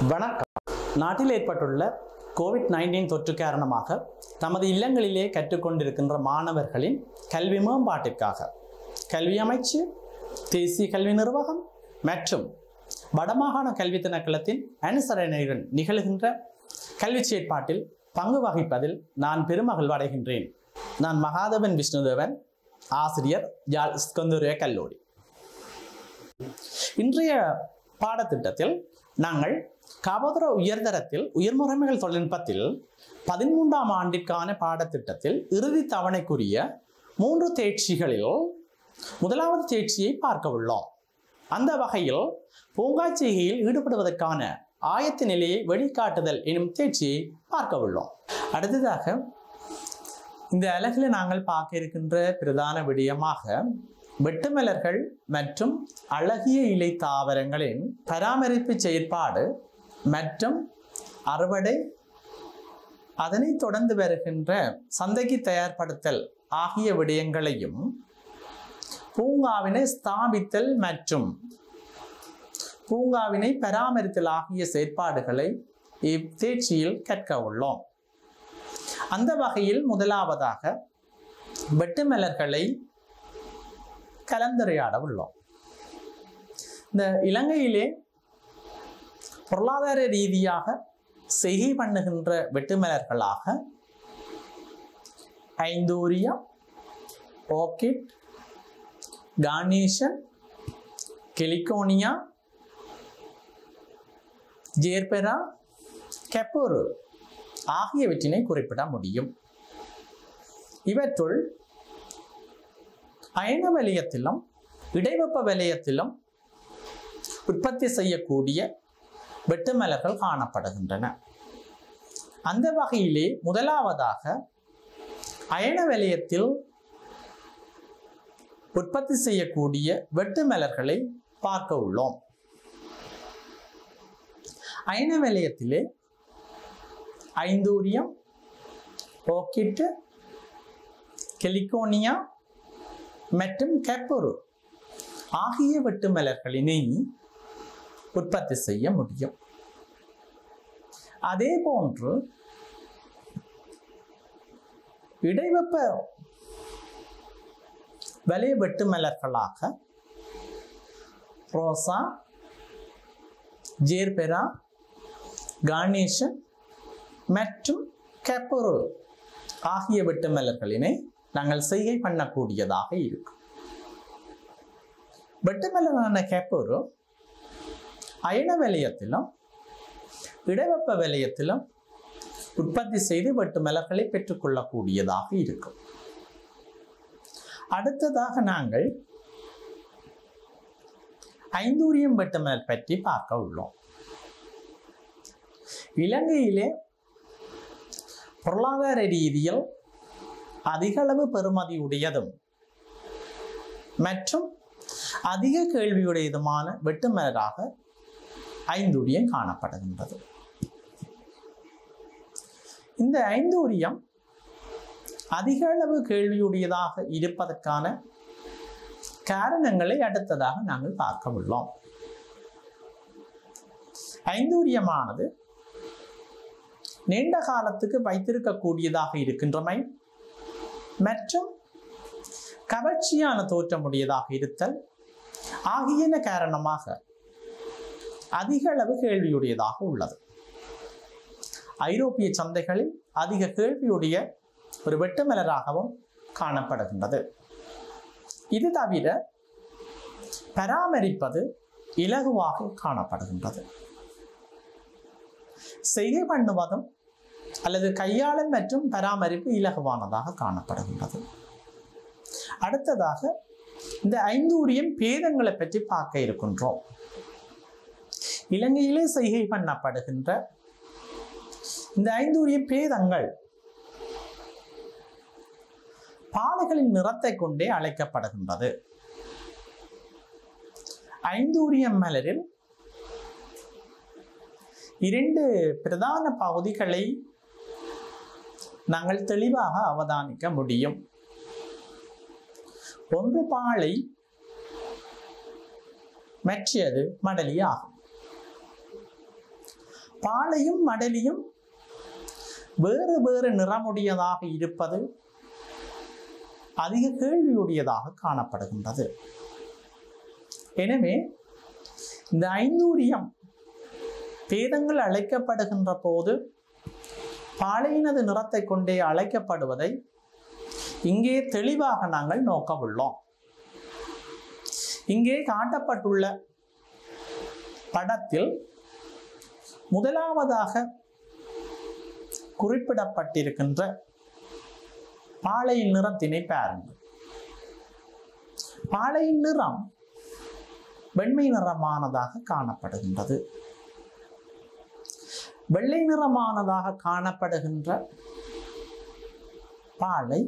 வணக்கம் நாட்டில் ஏற்பட்டுள்ள கோவிட் நைன்டீன் தொற்று காரணமாக தமது இல்லங்களிலே கற்றுக்கொண்டிருக்கின்ற மாணவர்களின் கல்வி மேம்பாட்டிற்காக கல்வி அமைச்சு தேசிய கல்வி நிர்வாகம் மற்றும் வடமாகாண கல்வி திணைக்களத்தின் அனுசரணையுடன் நிகழ்கின்ற கல்வி செயற்பாட்டில் பங்கு வகிப்பதில் நான் பெருமகிழ்வு அடைகின்றேன் நான் மகாதவன் விஷ்ணுதேவன் ஆசிரியர் யாழ் ஸ்கந்தூரிய கல்லூரி இன்றைய பாடத்திட்டத்தில் நாங்கள் காபோதர உயர்தரத்தில் உயர்முறைமைகள் தொழில்நுட்பத்தில் பதிமூன்றாம் ஆண்டிற்கான பாடத்திட்டத்தில் இறுதி தவணைக்குரிய மூன்று தேர்ச்சிகளில் முதலாவது தேர்ச்சியை பார்க்க உள்ளோம் அந்த வகையில் பூங்காட்சிகையில் ஈடுபடுவதற்கான ஆயத்த நிலையை வெளிக்காட்டுதல் எனும் தேர்ச்சியை பார்க்க உள்ளோம் அடுத்ததாக இந்த அலகில் நாங்கள் பார்க்க இருக்கின்ற பிரதான விடயமாக வெட்டுமலர்கள் மற்றும் அழகிய இலை தாவரங்களின் பராமரிப்பு செயற்பாடு மற்றும் அறுவடை அதனை தொடர்ந்து வருகின்ற சந்தைக்கு தயார்படுத்தல் ஆகிய விடயங்களையும் பூங்காவினை ஸ்தாபித்தல் மற்றும் பூங்காவினை பராமரித்தல் ஆகிய செயற்பாடுகளை இத்தேர்ச்சியில் கற்க உள்ளோம் அந்த வகையில் முதலாவதாக வெட்டுமலர்களை கலந்துரையாட உள்ளோம் இந்த இலங்கையிலே பொருளாதார ரீதியாக செய்கை பண்ணுகின்ற வெட்டுமலர்களாக ஐந்தூரியா ஓர்கிட் கார்னேஷன் கெலிகோனியா ஜேர்பெரா கெப்பூரு ஆகியவற்றினை குறிப்பிட முடியும் இவற்றுள் அயன வலயத்திலும் இடைவெப்ப வலயத்திலும் உற்பத்தி செய்யக்கூடிய வெட்டுமலர்கள் காணப்படுகின்றன அந்த வகையிலே முதலாவதாக அயன வலயத்தில் உற்பத்தி செய்யக்கூடிய வெட்டுமலர்களை பார்க்க உள்ளோம் அயன வலயத்திலே ஐந்தூரியம் ஓக்கிட்டு கெலிகோனியா மற்றும் கெப்பரு ஆகிய வெட்டுமலர்களினை உற்பத்தி செய்ய முடியும் அதே போன்று இடைவெப்ப வலை வெட்டுமலர்களாக ரோசா ஜேர்பெரா கார்னேஷன் மற்றும் கெப்பரு ஆகிய வெட்டுமலர்களினை நாங்கள் செய்கை பண்ணக்கூடியதாக இருக்கும் வெட்டுமலரான கெப்பரு அயன வலயத்திலும் இடைவெப்ப வலயத்திலும் உற்பத்தி செய்து வெட்டுமலர்களை பெற்றுக்கொள்ளக்கூடியதாக இருக்கும் அடுத்ததாக நாங்கள் ஐந்தூரியம் வெட்டுமலர் பற்றி பார்க்க உள்ளோம் இலங்கையிலே பொருளாதார ரீதியில் அதிகளவு பெறுமதி உடையதும் மற்றும் அதிக கேள்வியுடையதுமான வெட்டுமலராக ஐந்தூரியம் காணப்படுகின்றது இந்த ஐந்தூரியம் அதிக அளவு கேள்வியுடையதாக இருப்பதற்கான காரணங்களை அடுத்ததாக நாங்கள் பார்க்க உள்ளோம் ஐந்தூரியமானது நீண்ட காலத்துக்கு வைத்திருக்கக்கூடியதாக இருக்கின்றமை மற்றும் கவர்ச்சியான தோற்றமுடையதாக இருத்தல் ஆகியன காரணமாக அதிக அளவு கேள்வியுடையதாக உள்ளது ஐரோப்பிய சந்தைகளில் அதிக கேள்வியுடைய ஒரு வெட்டுமலராகவும் காணப்படுகின்றது இது தவிர பராமரிப்பது இலகுவாக காணப்படுகின்றது செய்கை பண்ணுவதும் அல்லது கையாளல் மற்றும் பராமரிப்பு இலகுவானதாக காணப்படுகின்றது அடுத்ததாக இந்த ஐந்தூரியம் பேதங்களை பற்றி பார்க்க இருக்கின்றோம் இலங்கையிலே செய்கை பண்ணப்படுகின்ற இந்த ஐந்தூரிய பேதங்கள் பாலைகளின் நிறத்தை கொண்டே அழைக்கப்படுகின்றது ஐந்தூரியம் மலரில் இரண்டு பிரதான பகுதிகளை நாங்கள் தெளிவாக அவதானிக்க முடியும் ஒன்று பாலை மற்றது மடலி ஆகும் பாலையும் மடலியும் வேறு வேறு நிறமுடையதாக இருப்பது அதிக கேள்வியுடையதாக காணப்படுகின்றது எனவே இந்த ஐந்தூரியம் பேதங்கள் அழைக்கப்படுகின்ற போது பாலையினது நிறத்தை கொண்டே அழைக்கப்படுவதை இங்கே தெளிவாக நாங்கள் நோக்க உள்ளோம் இங்கே காட்டப்பட்டுள்ள படத்தில் முதலாவதாக குறிப்பிடப்பட்டிருக்கின்ற பாலையின் நிறத்தினை பாருங்கள் பாலையின் நிறம் வெண்மை நிறமானதாக காணப்படுகின்றது வெள்ளை நிறமானதாக காணப்படுகின்ற பாலை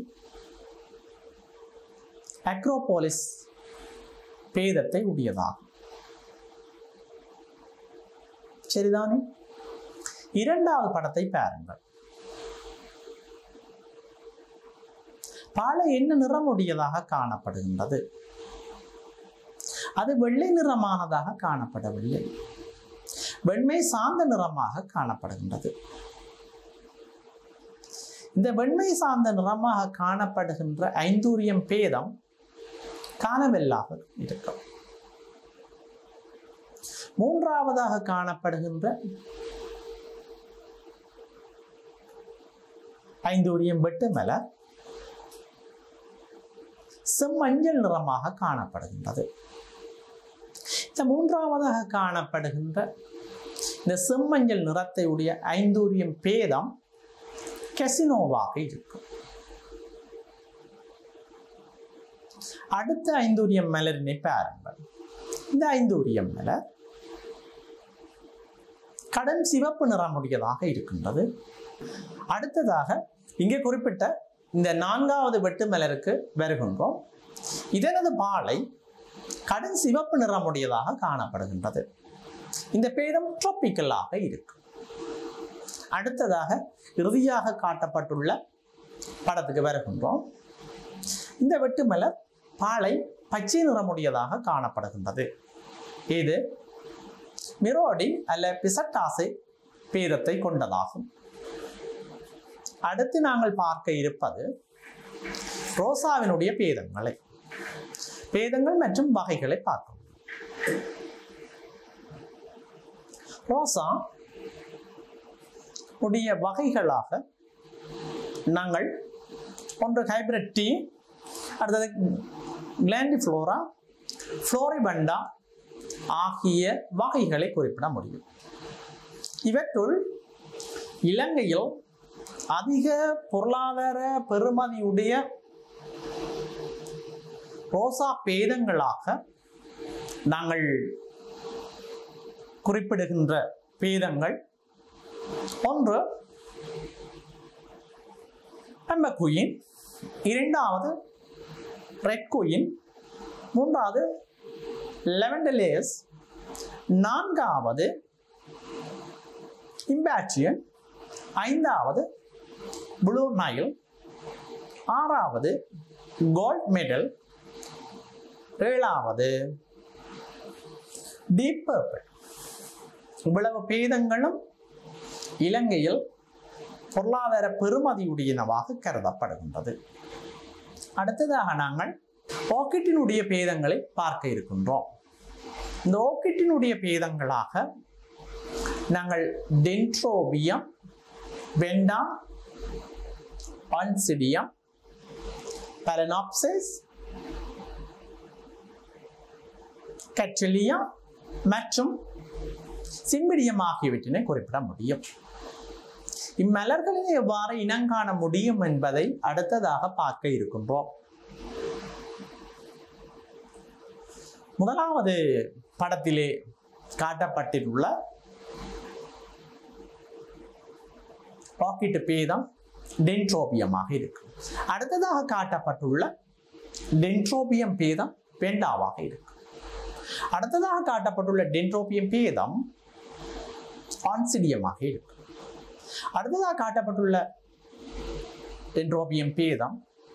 அக்ரோபோலிஸ் பேதத்தை உடையதாகும் சரிதானே இரண்டாவது படத்தை பாருங்கள் பாலை என்ன நிறம் உடையதாக காணப்படுகின்றது அது வெள்ளை நிறமானதாக காணப்படவில்லை வெண்மை சார்ந்த நிறமாக காணப்படுகின்றது இந்த வெண்மை சார்ந்த நிறமாக காணப்படுகின்ற ஐந்தூரியம் பேதம் காணவெல்லாக இருக்கும் மூன்றாவதாக காணப்படுகின்ற ஐந்தூரியம் வெட்டு மலர் செம்மஞ்சள் நிறமாக காணப்படுகின்றது இந்த மூன்றாவதாக காணப்படுகின்ற இந்த செம்மஞ்சள் நிறத்தை உடைய ஐந்தூரியம் பேதம் கெசினோவாக இருக்கும் அடுத்த ஐந்தூரியம் மலரினை பாருங்கள் இந்த ஐந்தூரியம் மலர் கடன் சிவப்பு நிறமுடையதாக இருக்கின்றது அடுத்ததாக இங்கே குறிப்பிட்ட இந்த நான்காவது வெட்டு மலருக்கு வருகின்றோம் இதனது பாலை கடன் சிவப்பு நிறமுடையதாக காணப்படுகின்றது இந்த பேதம் ட்ராபிக்கலாக இருக்கும் அடுத்ததாக இறுதியாக காட்டப்பட்டுள்ள படத்துக்கு வருகின்றோம் இந்த வெட்டு மலர் பாலை பச்சை நிறமுடையதாக காணப்படுகின்றது இது மிரோடி அல்ல பிசட்டாசை பேதத்தை கொண்டதாகும் அடுத்து நாங்கள் பார்க்க இருப்பது ரோசாவினுடைய பேதங்களை பேதங்கள் மற்றும் வகைகளை பார்க்கும் ரோசா உடைய வகைகளாக நாங்கள் ஒன்று ஹைபிரிட் டீ அடுத்தது கிளாண்டிஃப்ளோரா ஃப்ளோரிபண்டா ஆகிய வகைகளை குறிப்பிட முடியும் இவற்றுள் இலங்கையில் அதிக பொருளாதார பெறுமதியுடைய ரோசா பேதங்களாக நாங்கள் குறிப்பிடுகின்ற பேதங்கள் ஒன்று பெம்பக்குயின் இரண்டாவது ரெட் குயின் மூன்றாவது லெவண்டலேஸ் நான்காவது இம்பாட்சியன் ஐந்தாவது ப்ளூ நைல் ஆறாவது கோல்ட் மெடல் ஏழாவது டீப் பர்பிள் இவ்வளவு பேதங்களும் இலங்கையில் பொருளாதார பெறுமதியுடையனவாக கருதப்படுகின்றது அடுத்ததாக நாங்கள் ஓக்கிட்டினுடைய பேதங்களை பார்க்க இருக்கின்றோம் இந்த ஓக்கிட்டினுடைய பேதங்களாக நாங்கள் டென்ட்ரோபியம் வெண்டா ஆன்சிடியம் பலனாப்சிஸ் கட்ரிலியா மற்றும் சிம்பிடியம் ஆகியவற்றினை குறிப்பிட முடியும் இம்மலர்களை எவ்வாறு இனங்காண முடியும் என்பதை அடுத்ததாக பார்க்க இருக்கின்றோம் முதலாவது படத்திலே காட்டப்பட்டிருள்ள பாக்கெட்டு பேதம் டென்ட்ரோபியமாக இருக்கு அடுத்ததாக காட்டப்பட்டுள்ள டென்ட்ரோபியம் பேதம் வெண்டாவாக இருக்கு அடுத்ததாக காட்டப்பட்டுள்ள டென்ட்ரோபியம் பேதம் ஆன்சிடியமாக இருக்கு அடுத்ததாக காட்டப்பட்டுள்ள டென்ட்ரோபியம் பேதம்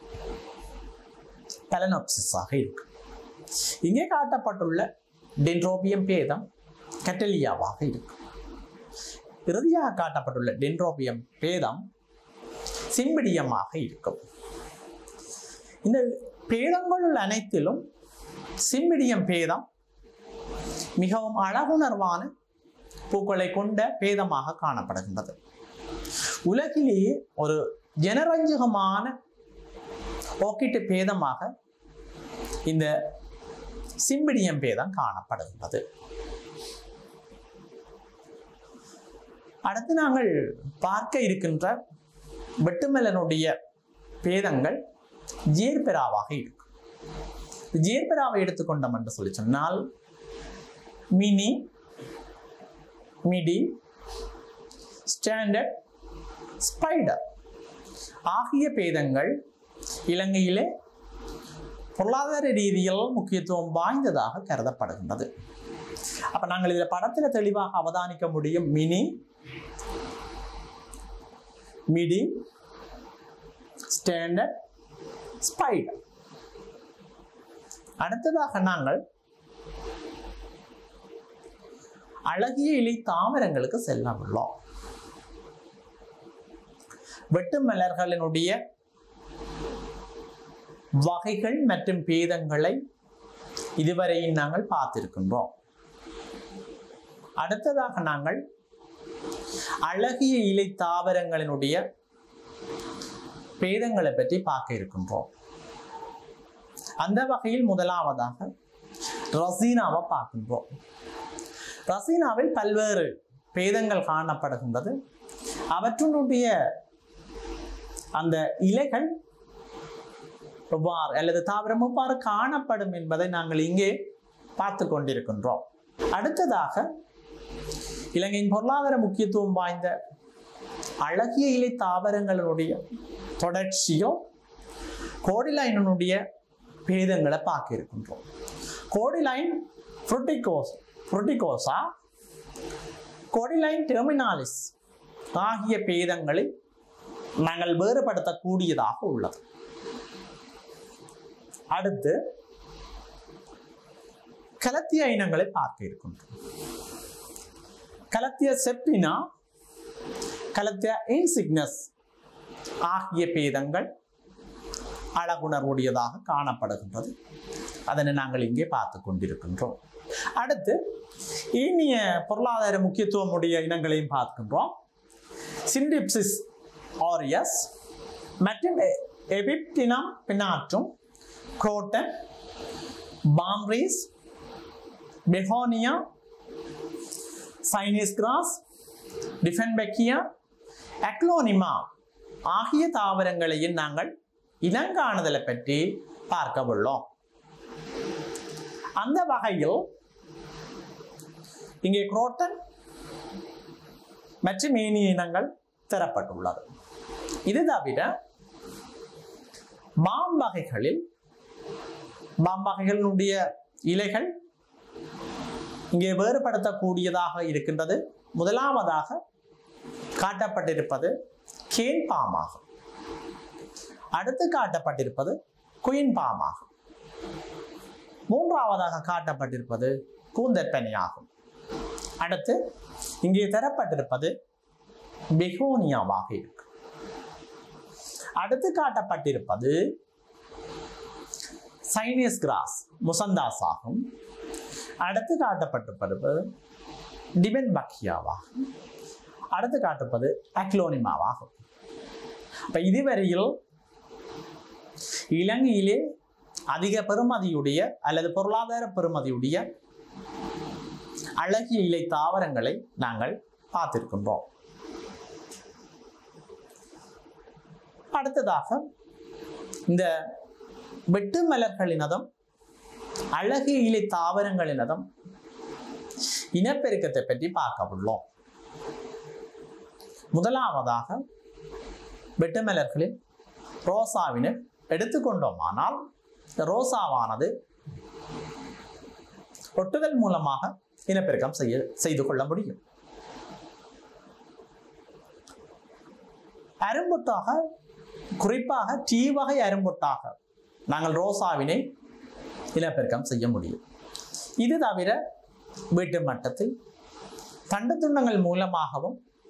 பெலனோப்சிஸாக இருக்கு இங்கே காட்டப்பட்டுள்ள டென்ட்ரோபியம் பேதம் கட்டலியாவாக இருக்கு இறுதியாக காட்டப்பட்டுள்ள டென்ட்ரோபியம் பேதம் சிம்பிடியமாக இருக்கும் இந்த பேதங்களுள் அனைத்திலும் சிம்பிடியம் பேதம் மிகவும் அழகுணர்வான பூக்களை கொண்ட பேதமாக காணப்படுகின்றது உலகிலேயே ஒரு ஜனரஞ்சகமான ஓக்கிட்டு பேதமாக இந்த சிம்பிடியம் பேதம் காணப்படுகின்றது அடுத்து நாங்கள் பார்க்க இருக்கின்ற வெட்டுமலனுடைய பேதங்கள் ஜேர்பெராவாக இருக்கும் ஜேர்பெராவை எடுத்துக்கொண்டோம் என்று சொல்லி சொன்னால் மினி மிடி ஸ்டாண்டர்ட் ஸ்பைடர் ஆகிய பேதங்கள் இலங்கையிலே பொருளாதார ரீதியில் முக்கியத்துவம் வாய்ந்ததாக கருதப்படுகின்றது அப்ப நாங்கள் இதில் படத்துல தெளிவாக அவதானிக்க முடியும் மினி மிடி ஸ்டாண்டர்ட் ஸ்பைடர் அடுத்ததாக நாங்கள் அழகிய இலை தாமரங்களுக்கு செல்ல உள்ளோம் வெட்டு மலர்களினுடைய வகைகள் மற்றும் பேதங்களை இதுவரையும் நாங்கள் பார்த்திருக்கின்றோம் அடுத்ததாக நாங்கள் அழகிய இலை தாவரங்களினுடைய பேதங்களை பற்றி பார்க்க இருக்கின்றோம் அந்த வகையில் முதலாவதாக ரசீனாவை பார்க்கின்றோம் ரசீனாவில் பல்வேறு பேதங்கள் காணப்படுகின்றது அவற்றினுடைய அந்த இலைகள் எவ்வாறு அல்லது தாவரம் எவ்வாறு காணப்படும் என்பதை நாங்கள் இங்கே பார்த்து கொண்டிருக்கின்றோம் அடுத்ததாக இலங்கையின் பொருளாதார முக்கியத்துவம் வாய்ந்த அழகிய இலை தாவரங்களினுடைய தொடர்ச்சியோ கோடிலைனுடைய பேதங்களை பார்க்க இருக்கின்றோம் கோடிலைன் ஃப்ருட்டிகோஸ் ஃப்ருட்டிகோசா கோடிலைன் டெர்மினாலிஸ் ஆகிய பேதங்களை நாங்கள் வேறுபடுத்தக்கூடியதாக உள்ளது அடுத்து கலத்திய இனங்களை பார்க்க இருக்கின்றோம் கலத்திய செப்பினா கலத்திய இன்சிக்னஸ் ஆகிய பேதங்கள் அழகுணர்வுடையதாக காணப்படுகின்றது அதனை நாங்கள் இங்கே பார்த்து கொண்டிருக்கின்றோம் அடுத்து இனிய பொருளாதார முக்கியத்துவம் உடைய இனங்களையும் பார்க்கின்றோம் சிண்டிப்சிஸ் ஆரியஸ் மற்றும் எபிப்டினம் பினாற்றும் குரோட்டன் பாம்ரீஸ் begonia Chinese grass dieffenbachia aglaonema ஆகிய தாவரங்களையும் நாங்கள் இனங்காணுதலை பற்றி பார்க்க உள்ளோம் அந்த வகையில் இங்கே குரோட்டன் மற்றும் ஏனைய இனங்கள் தரப்பட்டுள்ளது இது தவிர மாம்பகைகளில் மாம்பகைகளினுடைய இலைகள் இங்கே வேறுபடுத்தக்கூடியதாக இருக்கின்றது முதலாவதாக காட்டப்பட்டிருப்பது கேன் பாமாகும் அடுத்து காட்டப்பட்டிருப்பது குயின் பாமாகும் மூன்றாவதாக காட்டப்பட்டிருப்பது கூந்தற்பனியாகும் அடுத்து இங்கே தரப்பட்டிருப்பது பெகோனியாவாக இருக்கு அடுத்து காட்டப்பட்டிருப்பது சைனீஸ் கிராஸ் முசந்தாஸ் ஆகும் அடுத்து காட்டப்பட்டிருப்பது டிபென் பக்கியாவாகும் அடுத்து காட்டுப்பது அக்லோனிமாவாகும் அப்ப இதுவரையில் இலங்கையிலே அதிக பெறுமதியுடைய அல்லது பொருளாதார பெறுமதியுடைய அழகிய இலை தாவரங்களை நாங்கள் பார்த்திருக்கின்றோம் அடுத்ததாக இந்த வெட்டு மலர்களினதும் அழகிய இலை தாவரங்களினதும் இனப்பெருக்கத்தை பற்றி பார்க்க உள்ளோம் முதலாவதாக வெட்டுமலர்களில் ரோசாவினை எடுத்துக்கொண்டோமானால் ரோசாவானது ஒட்டுதல் மூலமாக இனப்பெருக்கம் செய்ய செய்து கொள்ள முடியும் அரும்பொட்டாக குறிப்பாக டீ வகை அரும்பொட்டாக நாங்கள் ரோசாவினை இனப்பெருக்கம் செய்ய முடியும் இது தவிர வீட்டு மட்டத்தில் தண்டு துண்டங்கள் மூலமாகவும்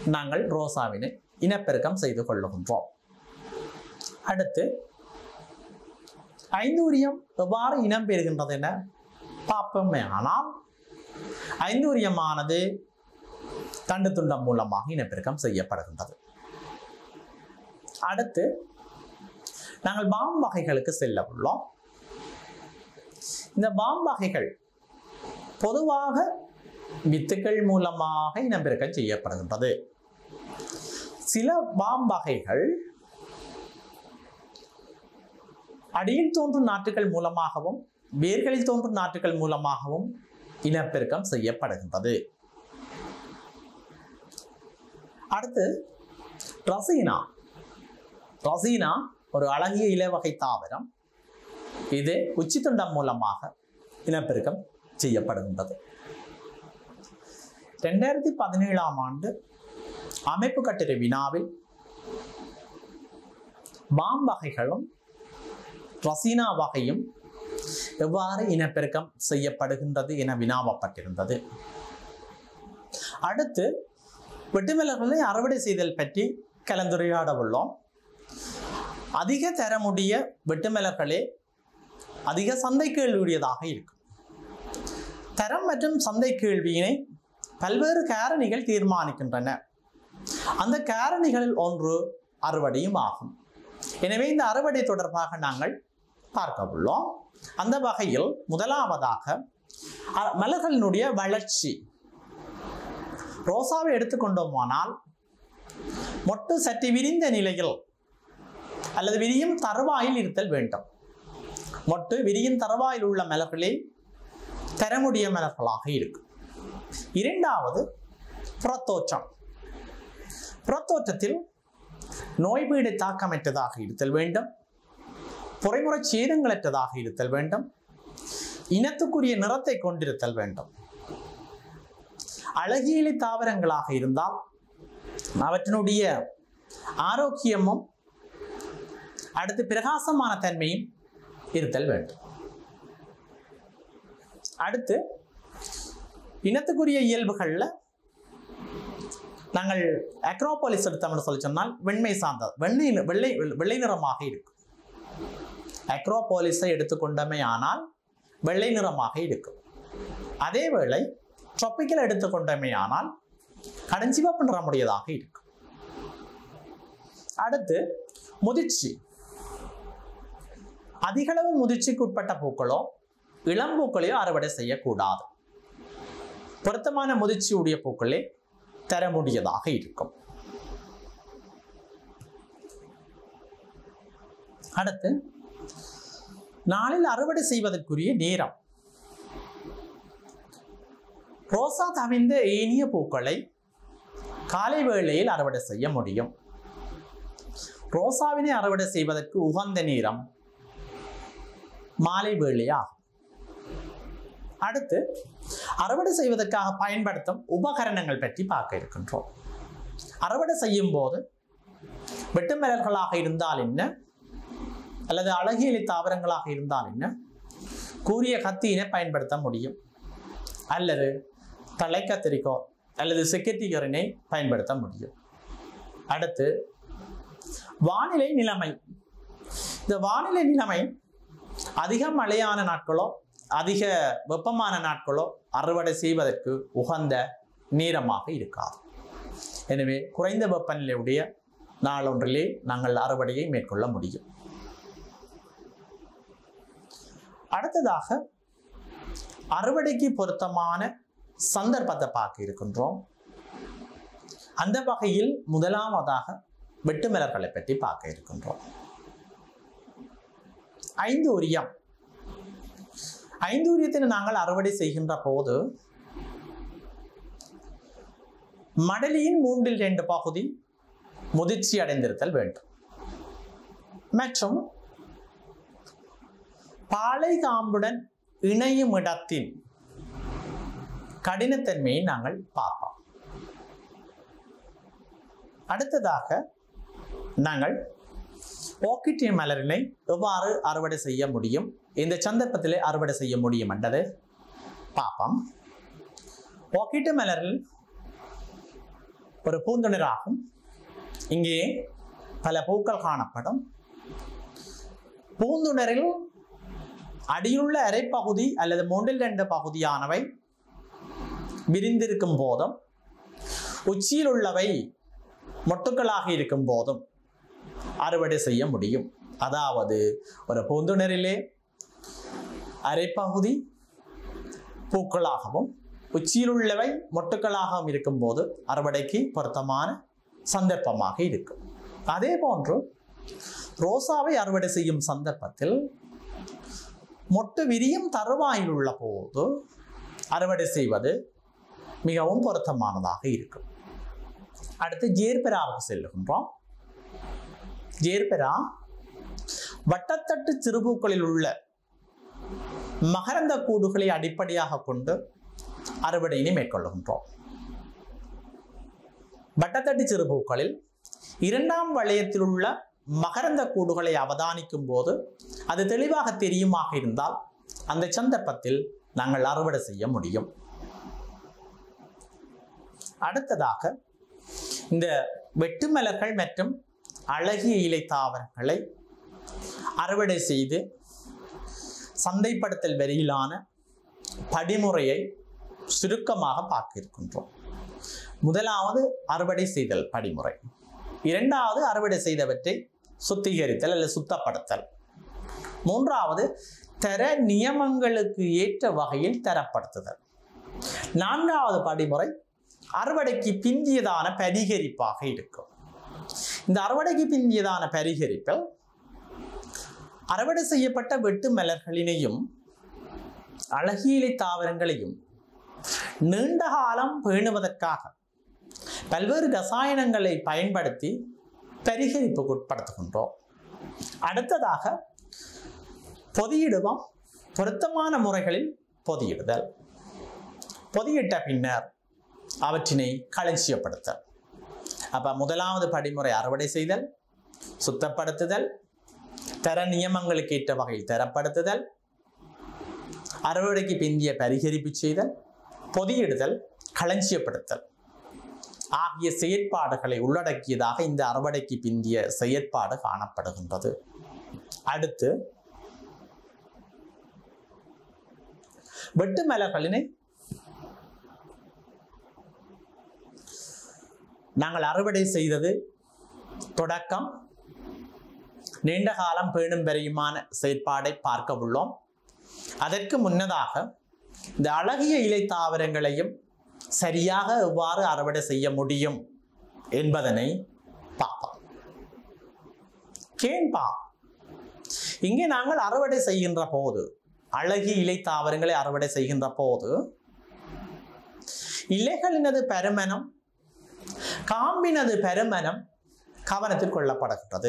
நாங்கள் ரோசாவினை இனப்பெருக்கம் செய்து கொள்ளுகின்றோம் அடுத்து ஐந்தூரியம் எவ்வாறு இனம் பெறுகின்றது என பார்ப்போமே ஆனால் ஐந்தூரியமானது தண்டு துண்டம் மூலமாக இனப்பெருக்கம் செய்யப்படுகின்றது அடுத்து நாங்கள் பாம் வகைகளுக்கு செல்ல உள்ளோம் இந்த பாம் வகைகள் பொதுவாக வித்துக்கள் மூலமாக இனப்பெருக்கம் செய்யப்படுகின்றது சில பாம் வகைகள் அடியில் தோன்றும் நாற்றுகள் மூலமாகவும் வேர்களில் தோன்றும் நாற்றுகள் மூலமாகவும் இனப்பெருக்கம் செய்யப்படுகின்றது அடுத்து ரசீனா ரசீனா ஒரு அழகிய இலைவகை தாவரம் இது உச்சித்துண்டம் மூலமாக இனப்பெருக்கம் செய்யப்படுகின்றது ரெண்டாயிரத்தி பதினேழாம் ஆண்டு அமைப்பு கட்டுரை வினாவில் பாம் வகைகளும் ரசீனா வகையும் எவ்வாறு இனப்பெருக்கம் செய்யப்படுகின்றது என வினாவப்பட்டிருந்தது அடுத்து வெட்டுமலர்களை அறுவடை செய்தல் பற்றி கலந்துரையாட உள்ளோம் அதிக தரமுடைய வெட்டுமலர்களே அதிக சந்தை கேள்வியுடையதாக இருக்கும் தரம் மற்றும் சந்தை கேள்வியினை பல்வேறு காரணிகள் தீர்மானிக்கின்றன அந்த காரணிகளில் ஒன்று அறுவடையும் ஆகும் எனவே இந்த அறுவடை தொடர்பாக நாங்கள் பார்க்க உள்ளோம் அந்த வகையில் முதலாவதாக அ- மலர்களினுடைய வளர்ச்சி ரோசாவை எடுத்துக்கொண்டோமானால் மொட்டு சற்று விரிந்த நிலையில் அல்லது விரியும் தருவாயில் இருத்தல் வேண்டும் மொட்டு விரியும் தருவாயில் உள்ள மலர்களே தரமுடைய மலர்களாக இருக்கும் இரண்டாவது புறத்தோற்றம் புறத்தோற்றத்தில் நோய்பீடு தாக்கமற்றதாக இருத்தல் வேண்டும் புறைமுறை சேதங்களற்றதாக இருத்தல் வேண்டும் இனத்துக்குரிய நிறத்தை கொண்டிருத்தல் வேண்டும் அழகியலை தாவரங்களாக இருந்தால் அவற்றினுடைய ஆரோக்கியமும் அடுத்து பிரகாசமான தன்மையும் இருத்தல் வேண்டும் அடுத்து இனத்துக்குரிய இயல்புகளில் நாங்கள் அக்ரோபாலிஸ் எடுத்தோம்னு சொல்லி சொன்னால் வெண்மை சார்ந்தது வெண்ணை வெள்ளை வெள்ளை நிறமாக இருக்கும் அக்ரோபாலிஸை எடுத்துக்கொண்டமே ஆனால் வெள்ளை நிறமாக இருக்கும் அதேவேளை ட்ராபிக்கல் எடுத்துக்கொண்டமே ஆனால் கடைஞ்சிவப்பு நிறமுடையதாக இருக்கும் அடுத்து முதிர்ச்சி அதிகளவு முதிர்ச்சிக்கு உட்பட்ட பூக்களோ இளம் பூக்களையோ அறுவடை செய்யக்கூடாது பொருத்தமான முதிர்ச்சியுடைய பூக்களே தரமுடியதாக இருக்கும் அடுத்து நாளில் அறுவடை செய்வதற்குரிய நேரம் ரோசா தவிர்ந்த ஏனிய பூக்களை காலை வேளையில் அறுவடை செய்ய முடியும் ரோசாவினை அறுவடை செய்வதற்கு உகந்த நேரம் மாலை வேளையாகும் அடுத்து அறுவடை செய்வதற்காக பயன்படுத்தும் உபகரணங்கள் பற்றி பார்க்க இருக்கின்றோம் அறுவடை செய்யும் போது வெட்டுமலர்களாக இருந்தால் என்ன அல்லது அழகியலி தாவரங்களாக இருந்தால் என்ன கூரிய கத்தியினை பயன்படுத்த முடியும் அல்லது தலை கத்திரிக்கோ அல்லது செக்கட்டிகரினை பயன்படுத்த முடியும் அடுத்து வானிலை நிலைமை இந்த வானிலை நிலைமை அதிக மழையான நாட்களோ அதிக வெப்பமான நாட்களோ அறுவடை செய்வதற்கு உகந்த நேரமாக இருக்காது எனவே குறைந்த வெப்பநிலையுடைய நாளொன்றிலே நாங்கள் அறுவடையை மேற்கொள்ள முடியும் அடுத்ததாக அறுவடைக்கு பொருத்தமான சந்தர்ப்பத்தை பார்க்க இருக்கின்றோம் அந்த வகையில் முதலாவதாக வெட்டுமலர்களை பற்றி பார்க்க இருக்கின்றோம் ஐந்து உரியம் ஐந்து உரியத்தினை நாங்கள் அறுவடை செய்கின்ற போது மடலியின் மூன்றில் ரெண்டு பகுதி முதிர்ச்சி அடைந்திருத்தல் வேண்டும் மற்றும் பாலை காம்புடன் இணையும் இடத்தின் கடினத்தன்மையை நாங்கள் பார்ப்போம் அடுத்ததாக நாங்கள் போக்கிட்டிய மலரினை எவ்வாறு அறுவடை செய்ய முடியும் இந்த சந்தர்ப்பத்திலே அறுவடை செய்ய முடியும் என்றது பார்ப்போம் போக்கிட்டு மலரில் ஒரு பூந்துணிராகும் இங்கே பல பூக்கள் காணப்படும் பூந்துணரில் அடியுள்ள அரைப்பகுதி அல்லது மூன்றில் ரெண்டு பகுதியானவை விரிந்திருக்கும் போதும் உச்சியில் உள்ளவை மொட்டுக்களாக இருக்கும் போதும் அறுவடை செய்ய முடியும் அதாவது ஒரு பூந்துணரிலே அரைப்பகுதி பூக்களாகவும் உச்சியில் உள்ளவை மொட்டுக்களாகவும் இருக்கும்போது அறுவடைக்கு பொருத்தமான சந்தர்ப்பமாக இருக்கும் அதே போன்று ரோசாவை அறுவடை செய்யும் சந்தர்ப்பத்தில் மொட்டு விரியும் தருவாயில் உள்ள போது அறுவடை செய்வது மிகவும் பொருத்தமானதாக இருக்கும் அடுத்து ஜேர்பெராவுக்கு செல்லுகின்றோம் ஜேர்பெரா வட்டத்தட்டு சிறுபூக்களில் உள்ள மகரந்த கூடுகளை அடிப்படையாக கொண்டு அறுவடையினை மேற்கொள்ளுகின்றோம் வட்டத்தட்டு சிறுபூக்களில் இரண்டாம் வளையத்தில் உள்ள மகரந்த கூடுகளை அவதானிக்கும் போது அது தெளிவாக தெரியுமாக இருந்தால் அந்த சந்தர்ப்பத்தில் நாங்கள் அறுவடை செய்ய முடியும் அடுத்ததாக இந்த வெட்டுமலர்கள் மற்றும் அழகிய இலை தாவரங்களை அறுவடை செய்து சந்தைப்படுத்தல் வரையிலான படிமுறையை சுருக்கமாக பார்க்க இருக்கின்றோம் முதலாவது அறுவடை செய்தல் படிமுறை இரண்டாவது அறுவடை செய்தவற்றை சுத்திகரித்தல் அல்லது சுத்தப்படுத்தல் மூன்றாவது தர நியமங்களுக்கு ஏற்ற வகையில் தரப்படுத்துதல் நான்காவது படிமுறை அறுவடைக்கு பிந்தியதான பரிகரிப்பாக இருக்கும் இந்த அறுவடைக்கு பிந்தியதான பரிகரிப்பில் அறுவடை செய்யப்பட்ட வெட்டு மலர்களினையும் அழகியலை தாவரங்களையும் நீண்ட காலம் பேணுவதற்காக பல்வேறு ரசாயனங்களை பயன்படுத்தி பரிகரிப்புக்கு உட்படுத்துகின்றோம் அடுத்ததாக பொதியிடுவோம் பொருத்தமான முறைகளில் பொதியிடுதல் பொதியிட்ட பின்னர் அவற்றினை களஞ்சியப்படுத்தல் அப்ப முதலாவது படிமுறை அறுவடை செய்தல் சுத்தப்படுத்துதல் தர நியமங்களுக்கு ஏற்ற வகையில் தரப்படுத்துதல் அறுவடைக்கு பிந்திய பரிகரிப்பு செய்தல் பொதியிடுதல் களஞ்சியப்படுத்தல் ஆகிய செயற்பாடுகளை உள்ளடக்கியதாக இந்த அறுவடைக்கு பிந்திய செயற்பாடு காணப்படுகின்றது அடுத்து வெட்டு மலர்களினை நாங்கள் அறுவடை செய்தது தொடக்கம் நீண்ட காலம் பேணும் வரையுமான செயற்பாடை பார்க்க உள்ளோம் அதற்கு முன்னதாக இந்த அழகிய இலை தாவரங்களையும் சரியாக எவ்வாறு அறுவடை செய்ய முடியும் என்பதனை பார்ப்போம் கேன்பா இங்கே நாங்கள் அறுவடை செய்கின்ற போது அழகிய இலை தாவரங்களை அறுவடை செய்கின்ற போது இலைகளினது பருமனம் காம்பினது பருமனம் கவனத்தில் கொள்ளப்படுகின்றது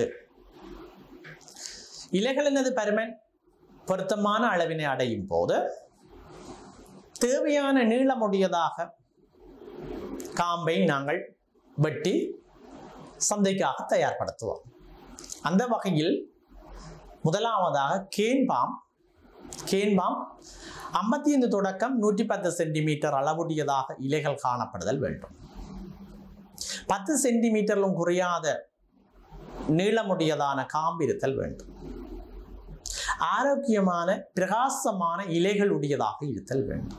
இலைகளினது பருமன் பொருத்தமான அளவினை அடையும் போது தேவையான நீளமுடையதாக காம்பை நாங்கள் வெட்டி சந்தைக்காக தயார்படுத்துவோம் அந்த வகையில் முதலாவதாக கேன்பாம் கேன்பாம் ஐம்பத்தி ஐந்து தொடக்கம் நூற்றி பத்து சென்டிமீட்டர் அளவுடையதாக இலைகள் காணப்படுதல் வேண்டும் பத்து சென்டிமீட்டரிலும் குறையாத நீளமுடையதான காம்பு இருத்தல் வேண்டும் ஆரோக்கியமான பிரகாசமான இலைகள் உடையதாக இருத்தல் வேண்டும்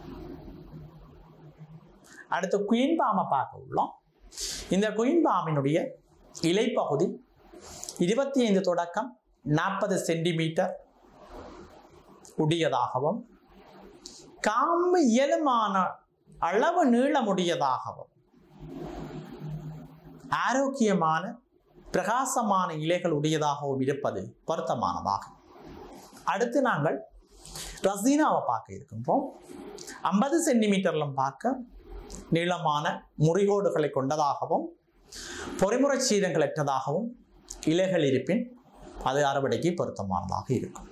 அடுத்து குயின் பாமை பார்க்க உள்ளோம் இந்த குயின் பாம்பினுடைய இலைப்பகுதி இருபத்தி ஐந்து தொடக்கம் நாற்பது சென்டிமீட்டர் உடையதாகவும் காம்பு இயலுமான அளவு நீளமுடையதாகவும் ஆரோக்கியமான பிரகாசமான இலைகள் உடையதாகவும் இருப்பது பொருத்தமானதாகும் அடுத்து நாங்கள் ரசீனாவை பார்க்க இருக்கின்றோம் ஐம்பது சென்டிமீட்டர்லும் பார்க்க நீளமான முறிகோடுகளை கொண்டதாகவும் பொறிமுறை சீதங்களற்றதாகவும் இலைகள் இருப்பின் அது அறுவடைக்கு பொருத்தமானதாக இருக்கும்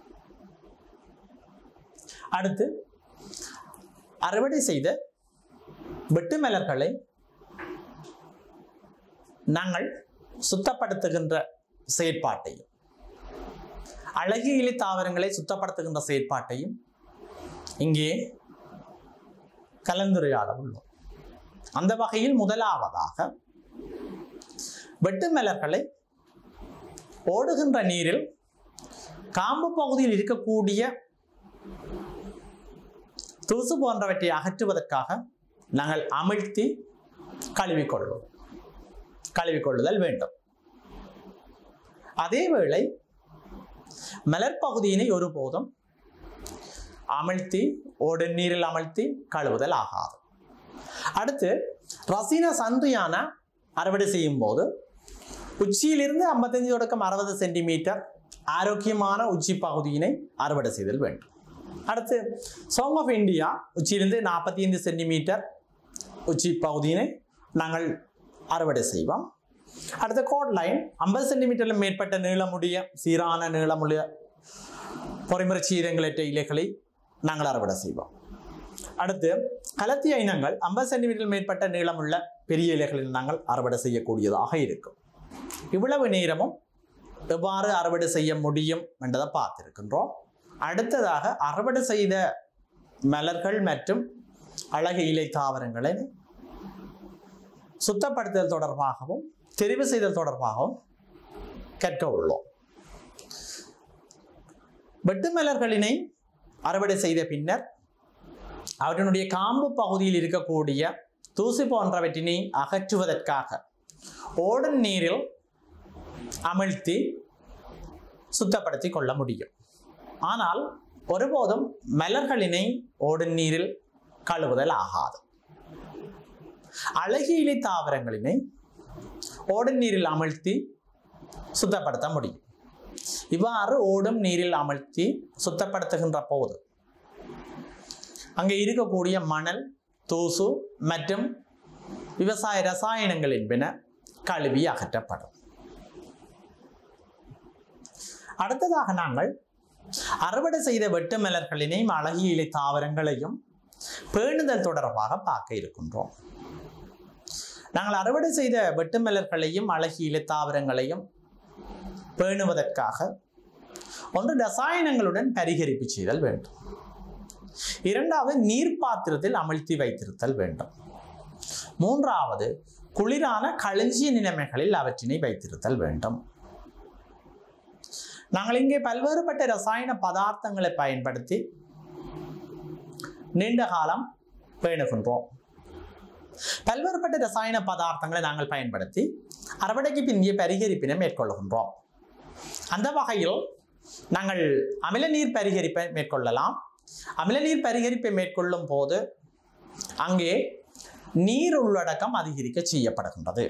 அடுத்து அறுவடை செய்த வெட்டு மலர்களை நாங்கள் சுத்தப்படுத்துகின்ற செயற்பாட்டையும் அழகிய இலை தாவரங்களை சுத்தப்படுத்துகின்ற செயற்பாட்டையும் இங்கே கலந்துரையாட உள்ளோம் அந்த வகையில் முதலாவதாக வெட்டு மலர்களை ஓடுகின்ற நீரில் காம்பு பகுதியில் இருக்கக்கூடிய தூசு போன்றவற்றை அகற்றுவதற்காக நாங்கள் அமிழ்த்தி கழுவிக்கொள்வோம் கழுவிக்கொள்ளுதல் வேண்டும் அதேவேளை மலர் பகுதியினை ஒருபோதும் அமிழ்த்தி ஓடு நீரில் அமிழ்த்தி கழுவுதல் ஆகாது அடுத்து ரசீன சந்தியான அறுவடை செய்யும் போது உச்சியிலிருந்து ஐம்பத்தஞ்சு தொடக்கம் அறுபது சென்டிமீட்டர் ஆரோக்கியமான உச்சி பகுதியினை அறுவடை செய்தல் வேண்டும் அடுத்து சோங் ஆஃப் இந்தியா உச்சியிலிருந்து நாற்பத்தி ஐந்து சென்டிமீட்டர் உச்சி பகுதியினை நாங்கள் அறுவடை செய்வோம் அடுத்த கோட் லைன் ஐம்பது சென்டிமீட்டரில் மேற்பட்ட நீளமுடைய சீரான நீளமுடைய பொறிமுறை சீரங்களற்ற இலைகளை நாங்கள் அறுவடை செய்வோம் அடுத்து கலத்திய இனங்கள் ஐம்பது சென்டிமீட்டர் மேற்பட்ட நீளமுள்ள பெரிய இலைகளில் நாங்கள் அறுவடை செய்யக்கூடியதாக இருக்கும் இவ்வளவு நேரமும் எவ்வாறு அறுவடை செய்ய முடியும் என்றதை பார்த்திருக்கின்றோம் அடுத்ததாக அறுவடை செய்த மலர்கள் மற்றும் அழகு இலை தாவரங்களை சுத்தப்படுத்துதல் தொடர்பாகவும் தெரிவு செய்தல் தொடர்பாகவும் கற்க உள்ளோம் வெட்டு மலர்களினை அறுவடை செய்த பின்னர் அவற்றினுடைய காம்பு பகுதியில் இருக்கக்கூடிய தூசி போன்றவற்றினை அகற்றுவதற்காக ஓடும் நீரில் அமிழ்த்தி சுத்தப்படுத்தி கொள்ள முடியும் ஆனால் ஒருபோதும் மலர்களினை ஓடும் நீரில் கழுவுதல் ஆகாது அழகிய இலை தாவரங்களினை ஓடும் நீரில் அமிழ்த்தி சுத்தப்படுத்த முடியும் இவ்வாறு ஓடும் நீரில் அமிழ்த்தி சுத்தப்படுத்துகின்ற போது அங்கே இருக்கக்கூடிய மணல் தூசு மற்றும் விவசாய ரசாயனங்கள் என்பன கழுவி அகற்றப்படும் அடுத்ததாக நாங்கள் அறுவடை செய்த வெட்டு மலர்களினையும் அழகிய இலை தாவரங்களையும் பேணுதல் தொடர்பாக பார்க்க இருக்கின்றோம் நாங்கள் அறுவடை செய்த வெட்டு மலர்களையும் அழகிய இலை தாவரங்களையும் பேணுவதற்காக ஒன்று ரசாயனங்களுடன் பரிகரிப்பு செய்தல் வேண்டும் இரண்டாவது நீர் பாத்திரத்தில் அமிழ்த்தி வைத்திருத்தல் வேண்டும் மூன்றாவது குளிரான களஞ்சிய நிலைமைகளில் அவற்றினை வைத்திருத்தல் வேண்டும் நாங்கள் இங்கே பல்வேறுபட்ட ரசாயன பதார்த்தங்களை பயன்படுத்தி நீண்ட காலம் பேணுகின்றோம் பல்வேறுபட்ட ரசாயன பதார்த்தங்களை நாங்கள் பயன்படுத்தி அறுவடைக்கு பிந்திய பரிகரிப்பினை மேற்கொள்கின்றோம் அந்த வகையில் நாங்கள் அமில நீர் பரிகரிப்பை மேற்கொள்ளலாம் அமில நீர் பரிகரிப்பை மேற்கொள்ளும் போது அங்கே நீர் உள்ளடக்கம் அதிகரிக்க செய்யப்படுகின்றது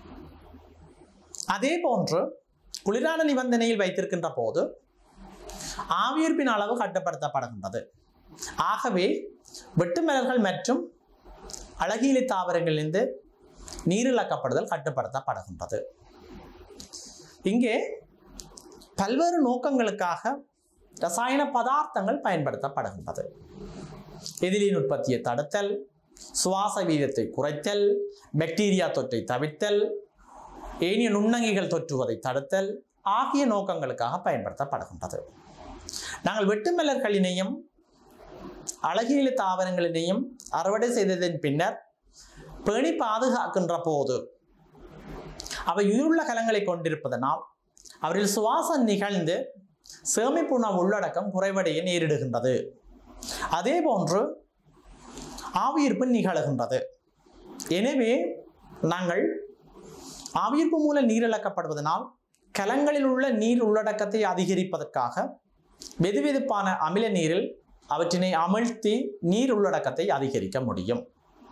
அதே போன்று குளிரான நிபந்தனையில் வைத்திருக்கின்ற போது ஆவியர்ப்பின் அளவு கட்டுப்படுத்தப்படுகின்றது ஆகவே வெட்டுமலர்கள் மற்றும் அழகியலை தாவரங்களிலிருந்து நீரிழக்கப்படுதல் கட்டுப்படுத்தப்படுகின்றது இங்கே பல்வேறு நோக்கங்களுக்காக ரசாயன பதார்த்தங்கள் பயன்படுத்தப்படுகின்றது எதிரின் உற்பத்தியை தடுத்தல் சுவாச வீதத்தை குறைத்தல் பாக்டீரியா தொற்றை தவிர்த்தல் ஏனைய நுண்ணங்கிகள் தொற்றுவதை தடுத்தல் ஆகிய நோக்கங்களுக்காக பயன்படுத்தப்படுகின்றது நாங்கள் வெட்டுமலர்களினையும் அழகியல் தாவரங்களினையும் அறுவடை செய்ததன் பின்னர் பேணி பாதுகாக்கின்ற போது அவை உயிருள்ள கலங்களை கொண்டிருப்பதனால் அவரில் சுவாசம் நிகழ்ந்து சேமிப்புணவு உள்ளடக்கம் குறைவடைய நேரிடுகின்றது அதே போன்று ஆவியீர்ப்பு நிகழுகின்றது எனவே நாங்கள் ஆவியீர்ப்பு மூலம் நீர் இழக்கப்படுவதனால் கலங்களில் உள்ள நீர் உள்ளடக்கத்தை அதிகரிப்பதற்காக வெதுவெதுப்பான அமில நீரில் அவற்றினை அமிழ்த்தி நீர் உள்ளடக்கத்தை அதிகரிக்க முடியும்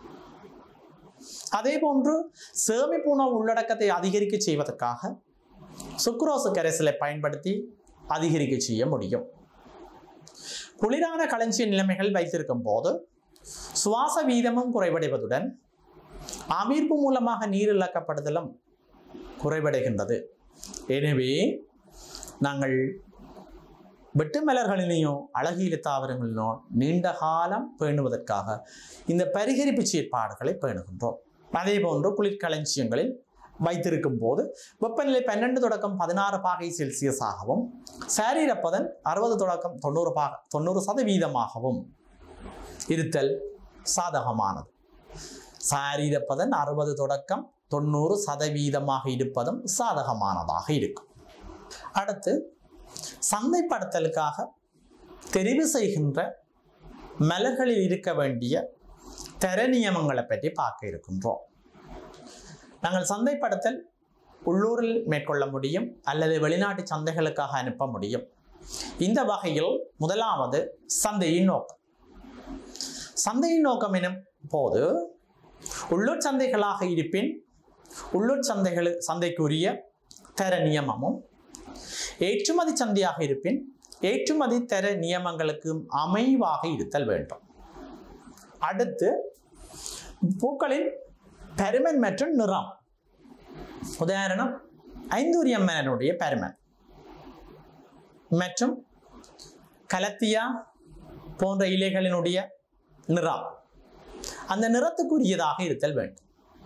அதே போன்று சேமிப்பு உணவு உள்ளடக்கத்தை அதிகரிக்க செய்வதற்காக சுக்ரோசு கரைசலை பயன்படுத்தி அதிகரிக்க செய்ய முடியும் குளிரான களஞ்சிய நிலைமைகள் வைத்திருக்கும் போது சுவாச வீதமும் குறைவடைவதுடன் அமீர்ப்பு மூலமாக நீர் இழக்கப்படுதலும் குறைவடைகின்றது எனவே நாங்கள் வெட்டு மலர்களினையும் அழகிய தாவரங்களிலும் நீண்ட காலம் பேணுவதற்காக இந்த பரிகரிப்பு செயற்பாடுகளை பேணுகின்றோம் அதே போன்று குளிர்களஞ்சியங்களில் வைத்திருக்கும் போது வெப்பநிலை பன்னெண்டு தொடக்கம் பதினாறு பாகை செல்சியஸாகவும் சாரீரப்பதன் அறுபது தொடக்கம் தொண்ணூறு பாக தொண்ணூறு சதவீதமாகவும் இருத்தல் சாதகமானது சாரீரப்பதன் அறுபது தொடக்கம் தொண்ணூறு சதவீதமாக இருப்பதும் சாதகமானதாக இருக்கும் அடுத்து சந்தைப்படுத்தலுக்காக தெரிவு செய்கின்ற மலர்களில் இருக்க வேண்டிய தர நியமங்களை பற்றி பார்க்க இருக்கின்றோம் நாங்கள் சந்தைப்படுத்தல் உள்ளூரில் மேற்கொள்ள முடியும் அல்லது வெளிநாட்டு சந்தைகளுக்காக அனுப்ப முடியும் இந்த வகையில் முதலாவது சந்தையின் நோக்கம் சந்தையின் நோக்கம் எனும் போது உள்ளூர் சந்தைகளாக இருப்பின் உள்ளூர் சந்தைகள் சந்தைக்குரிய தர நியமமும் ஏற்றுமதி சந்தையாக இருப்பின் ஏற்றுமதி தர நியமங்களுக்கு அமைவாக இருத்தல் வேண்டும் அடுத்து பூக்களின் பருமன் மற்றும் நிறம் உதாரணம் ஐந்தூரியம் மலனுடைய பருமன் மற்றும் கலத்தியா போன்ற இலைகளினுடைய நிறம் அந்த நிறத்துக்குரியதாக இருத்தல் வேண்டும்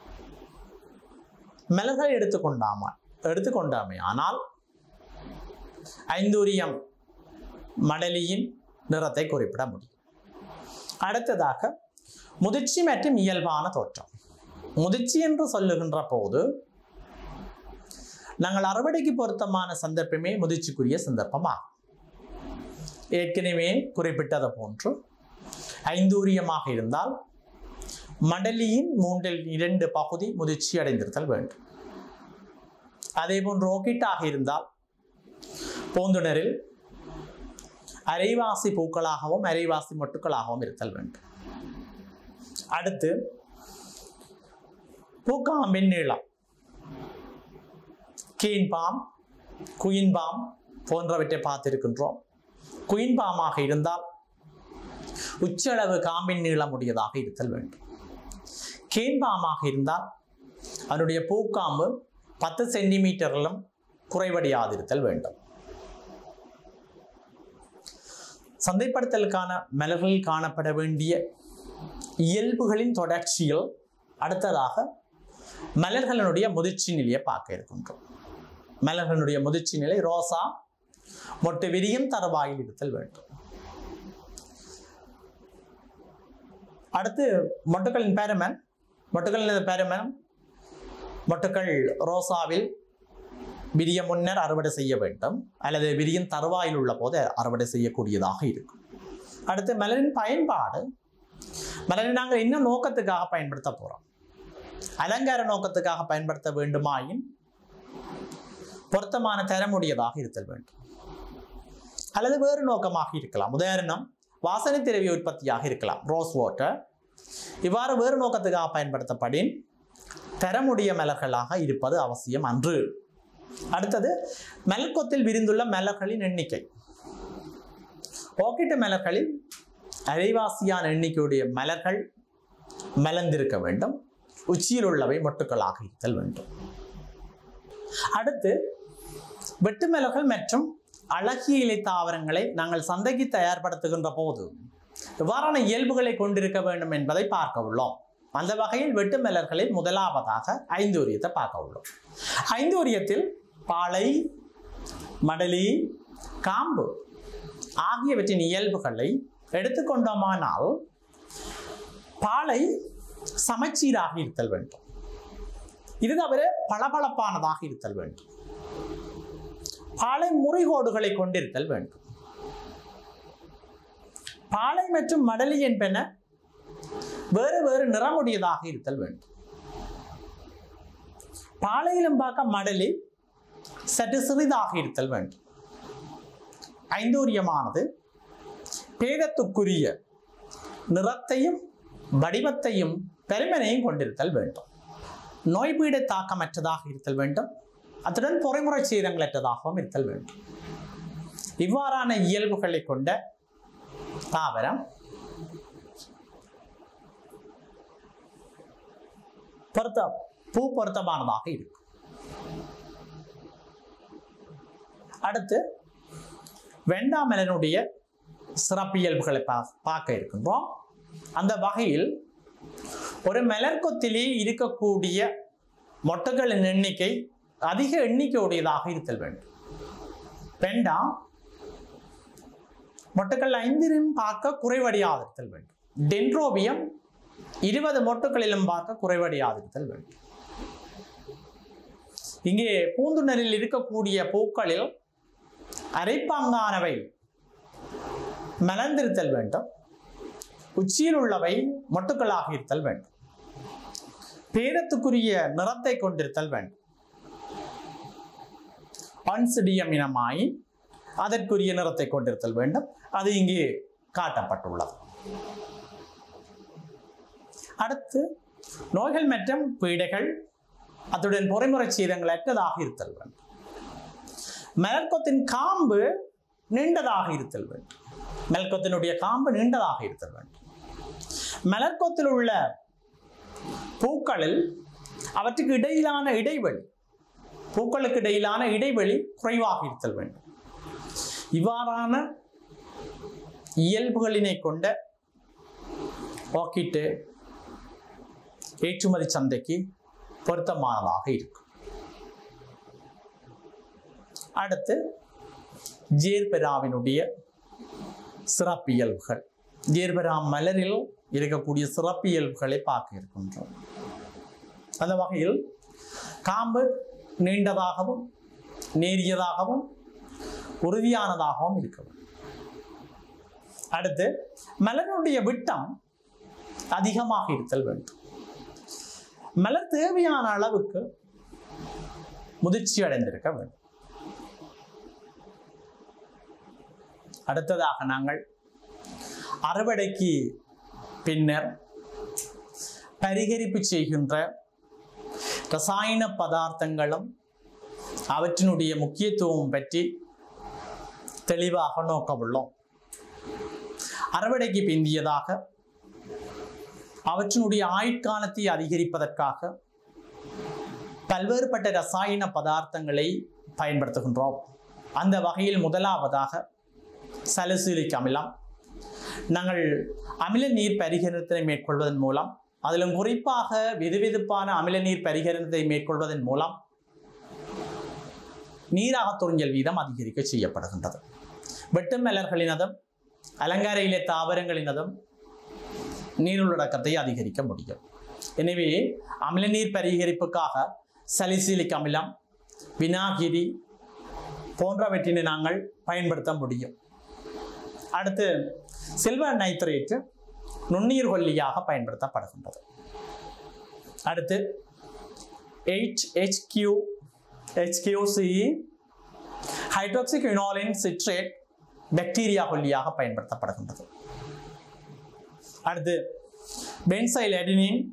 மலர்கள் எடுத்துக்கொண்டாம எடுத்துக்கொண்டாமே ஆனால் ஐந்தூரியம் மடலியின் நிறத்தை குறிப்பிட முடியும் அடுத்ததாக முதிர்ச்சி மற்றும் இயல்பான தோற்றம் முதிர்ச்சி என்று சொல்லுகின்ற போது நாங்கள் அறுவடைக்கு பொருத்தமான சந்தர்ப்பமே முதிர்ச்சிக்குரிய சந்தர்ப்பமாகும் ஏற்கனவே குறிப்பிட்டது போன்று ஐந்தூரியமாக இருந்தால் மடலியின் மூன்றில் இரண்டு பகுதி முதிர்ச்சி அடைந்திருத்தல் வேண்டும் அதே போன்று ரோக்கெட்டாக இருந்தால் பூந்துணரில் அரைவாசி பூக்களாகவும் அரைவாசி மொட்டுக்களாகவும் இருத்தல் வேண்டும் அடுத்து பூக்காம்பின் நீளம் கீன் பாம் குயின் பாம் போன்றவற்றை பார்த்திருக்கின்றோம் குயின் பாமாக இருந்தால் உச்சளவு காம்பின் நீளம் உடையதாக இருத்தல் வேண்டும் கீன் பாமாக இருந்தால் அதனுடைய பூக்காம்பு பத்து சென்டிமீட்டரிலும் குறைவடையாதிருத்தல் வேண்டும் சந்தைப்படுத்தலுக்கான மலர்களில் காணப்பட வேண்டிய இயல்புகளின் தொடர்ச்சியில் அடுத்ததாக மலர்களினுடைய முதிர்ச்சி நிலையை பார்க்க இருக்கின்றோம் மலர்களினுடைய முதிர்ச்சி நிலை ரோசா மொட்டு விரியும் தரவாயில் இருத்தல் வேண்டும் அடுத்து மொட்டுக்களின் பேரமன் மொட்டுக்களின் பேரமன் மொட்டுக்கள் ரோசாவில் விரிய முன்னர் அறுவடை செய்ய வேண்டும் அல்லது விரியின் தருவாயில் உள்ள போது அறுவடை செய்யக்கூடியதாக இருக்கும் அடுத்து மலரின் பயன்பாடு மலரை நாங்கள் என்ன நோக்கத்துக்காக பயன்படுத்த போறோம் அலங்கார நோக்கத்துக்காக பயன்படுத்த வேண்டுமாயின் பொருத்தமான தரமுடையதாக இருத்தல் வேண்டும் அல்லது வேறு நோக்கமாக இருக்கலாம் உதாரணம் வாசனை திரவிய உற்பத்தியாக இருக்கலாம் ரோஸ் வாட்டர் இவ்வாறு வேறு நோக்கத்துக்காக பயன்படுத்தப்படின் தரமுடைய மலர்களாக இருப்பது அவசியம் அன்று அடுத்தது மலர்கொத்தில் விரிந்துள்ள மலர்களின் எண்ணிக்கை ஓக்கிட்ட மலர்களில் அரைவாசியான எண்ணிக்கையுடைய மலர்கள் மலர்ந்திருக்க வேண்டும் உச்சியில் உள்ளவை மொட்டுக்களாக இருத்தல் வேண்டும் அடுத்து வெட்டு மலர்கள் மற்றும் அழகிய இலை தாவரங்களை நாங்கள் சந்தைக்கு தயார்படுத்துகின்ற போது எவ்வாறான இயல்புகளை கொண்டிருக்க வேண்டும் என்பதை பார்க்க உள்ளோம் அந்த வகையில் வெட்டு மலர்களில் முதலாவதாக ஐந்தூரியத்தை பார்க்க உள்ளோம் ஐந்தூரியத்தில் பாலை மடலி காம்பு ஆகியவற்றின் இயல்புகளை எடுத்துக்கொண்டோமானால் பாலை சமச்சீராக இருத்தல் வேண்டும் இது தவிர பளபளப்பானதாக இருத்தல் வேண்டும் பாலை முறிகோடுகளை கொண்டிருத்தல் வேண்டும் பாலை மற்றும் மடலி என்பன வேறு வேறு நிறமுடையதாக இருத்தல் வேண்டும் பாலையிலும் பார்க்க மடலி சற்று சிறிதாக இருத்தல் வேண்டும் ஐந்தூரியமானது பேதத்துக்குரிய நிறத்தையும் வடிவத்தையும் பெருமனையும் கொண்டிருத்தல் வேண்டும் நோய்பீட தாக்கமற்றதாக இருத்தல் வேண்டும் அத்துடன் பொறைமுறை சேதங்களற்றதாகவும் இருத்தல் வேண்டும் இவ்வாறான இயல்புகளை கொண்ட தாவரம் பொருத்த பூ பொருத்தமானதாக இருக்கும் அடுத்து வெண்டாமலனுடைய சிறப்பியல்புகளை பா பார்க்க இருக்கின்றோம் அந்த வகையில் ஒரு மலர்கொத்திலே இருக்கக்கூடிய மொட்டைகளின் எண்ணிக்கை அதிக எண்ணிக்கையுடையதாக இருத்தல் வேண்டும் வெண்டா மொட்டைகள் ஐந்திலும் பார்க்க குறைவடையாதிருத்தல் வேண்டும் டென்ட்ரோபியம் இருபது மொட்டுகளிலும் பார்க்க குறைவடையாதிருத்தல் வேண்டும் இங்கே பூந்துணரில் இருக்கக்கூடிய பூக்களில் அரைப்பாங்கானவை மலர்ந்திருத்தல் வேண்டும் உச்சியில் உள்ளவை மொட்டுக்களாக இருத்தல் வேண்டும் பேரத்துக்குரிய நிறத்தை கொண்டிருத்தல் வேண்டும் பன்சிடியம் இனமாய் அதற்குரிய நிறத்தை கொண்டிருத்தல் வேண்டும் அது இங்கே காட்டப்பட்டுள்ளது அடுத்து நோய்கள் மற்றும் பீடைகள் அத்துடன் பொறைமுறை சீதங்கள் அற்றதாக இருத்தல் வேண்டும் மலர்கொத்தின் காம்பு நீண்டதாக இருத்தல் வேண்டும் மலர்கொத்தினுடைய காம்பு நீண்டதாக இருத்தல் வேண்டும் மலர்கொத்தில் உள்ள பூக்களில் அவற்றுக்கு இடையிலான இடைவெளி பூக்களுக்கு இடையிலான இடைவெளி குறைவாக இருத்தல் வேண்டும் இவ்வாறான இயல்புகளினை கொண்ட ஆக்கிட்டு ஏற்றுமதி சந்தைக்கு பொருத்தமானதாக இருக்கும் அடுத்து ஜேர்பெராவினுடைய சிறப்பியல்புகள் ஜேர்பெரா மலரில் இருக்கக்கூடிய சிறப்பியல்புகளை பார்க்க இருக்கின்றோம் அந்த வகையில் காம்பு நீண்டதாகவும் நேரியதாகவும் உறுதியானதாகவும் இருக்கும் அடுத்து மலருடைய விட்டம் அதிகமாக இருத்தல் வேண்டும் மலர் தேவையான அளவுக்கு முதிர்ச்சி அடைந்திருக்க வேண்டும் அடுத்ததாக நாங்கள் அறுவடைக்கு பின்னர் பரிகரிப்பு செய்கின்ற ரசாயன பதார்த்தங்களும் அவற்றினுடைய முக்கியத்துவம் பற்றி தெளிவாக நோக்க உள்ளோம் அறுவடைக்கு பிந்தியதாக அவற்றினுடைய ஆயுட்காலத்தை அதிகரிப்பதற்காக பல்வேறுபட்ட ரசாயன பதார்த்தங்களை பயன்படுத்துகின்றோம் அந்த வகையில் முதலாவதாக சலசீலிக் அமிலம் நாங்கள் அமில நீர் பரிகரணத்தை மேற்கொள்வதன் மூலம் அதிலும் குறிப்பாக வெதுவெதுப்பான அமில நீர் பரிகரணத்தை மேற்கொள்வதன் மூலம் நீராகத்துறிஞ்சல் வீதம் அதிகரிக்க செய்யப்படுகின்றது வெட்டு மலர்களினதும் அலங்கார இலை தாவரங்களினதும் நீருள்ளடக்கத்தை அதிகரிக்க முடியும் எனவே அமில நீர் பரிகரிப்புக்காக சலிசிலிக் அமிலம் வினாகிரி போன்றவற்றினை நாங்கள் பயன்படுத்த முடியும் அடுத்து சில்வர் நைட்ரேட்டு நுண்ணீர் கொல்லியாக பயன்படுத்தப்படுகின்றது அடுத்து eight HQ HQC hydroxyquinoline citrate bacteria கொல்லியாக பயன்படுத்தப்படுகின்றது அடுத்து பென்சைல் எடினின்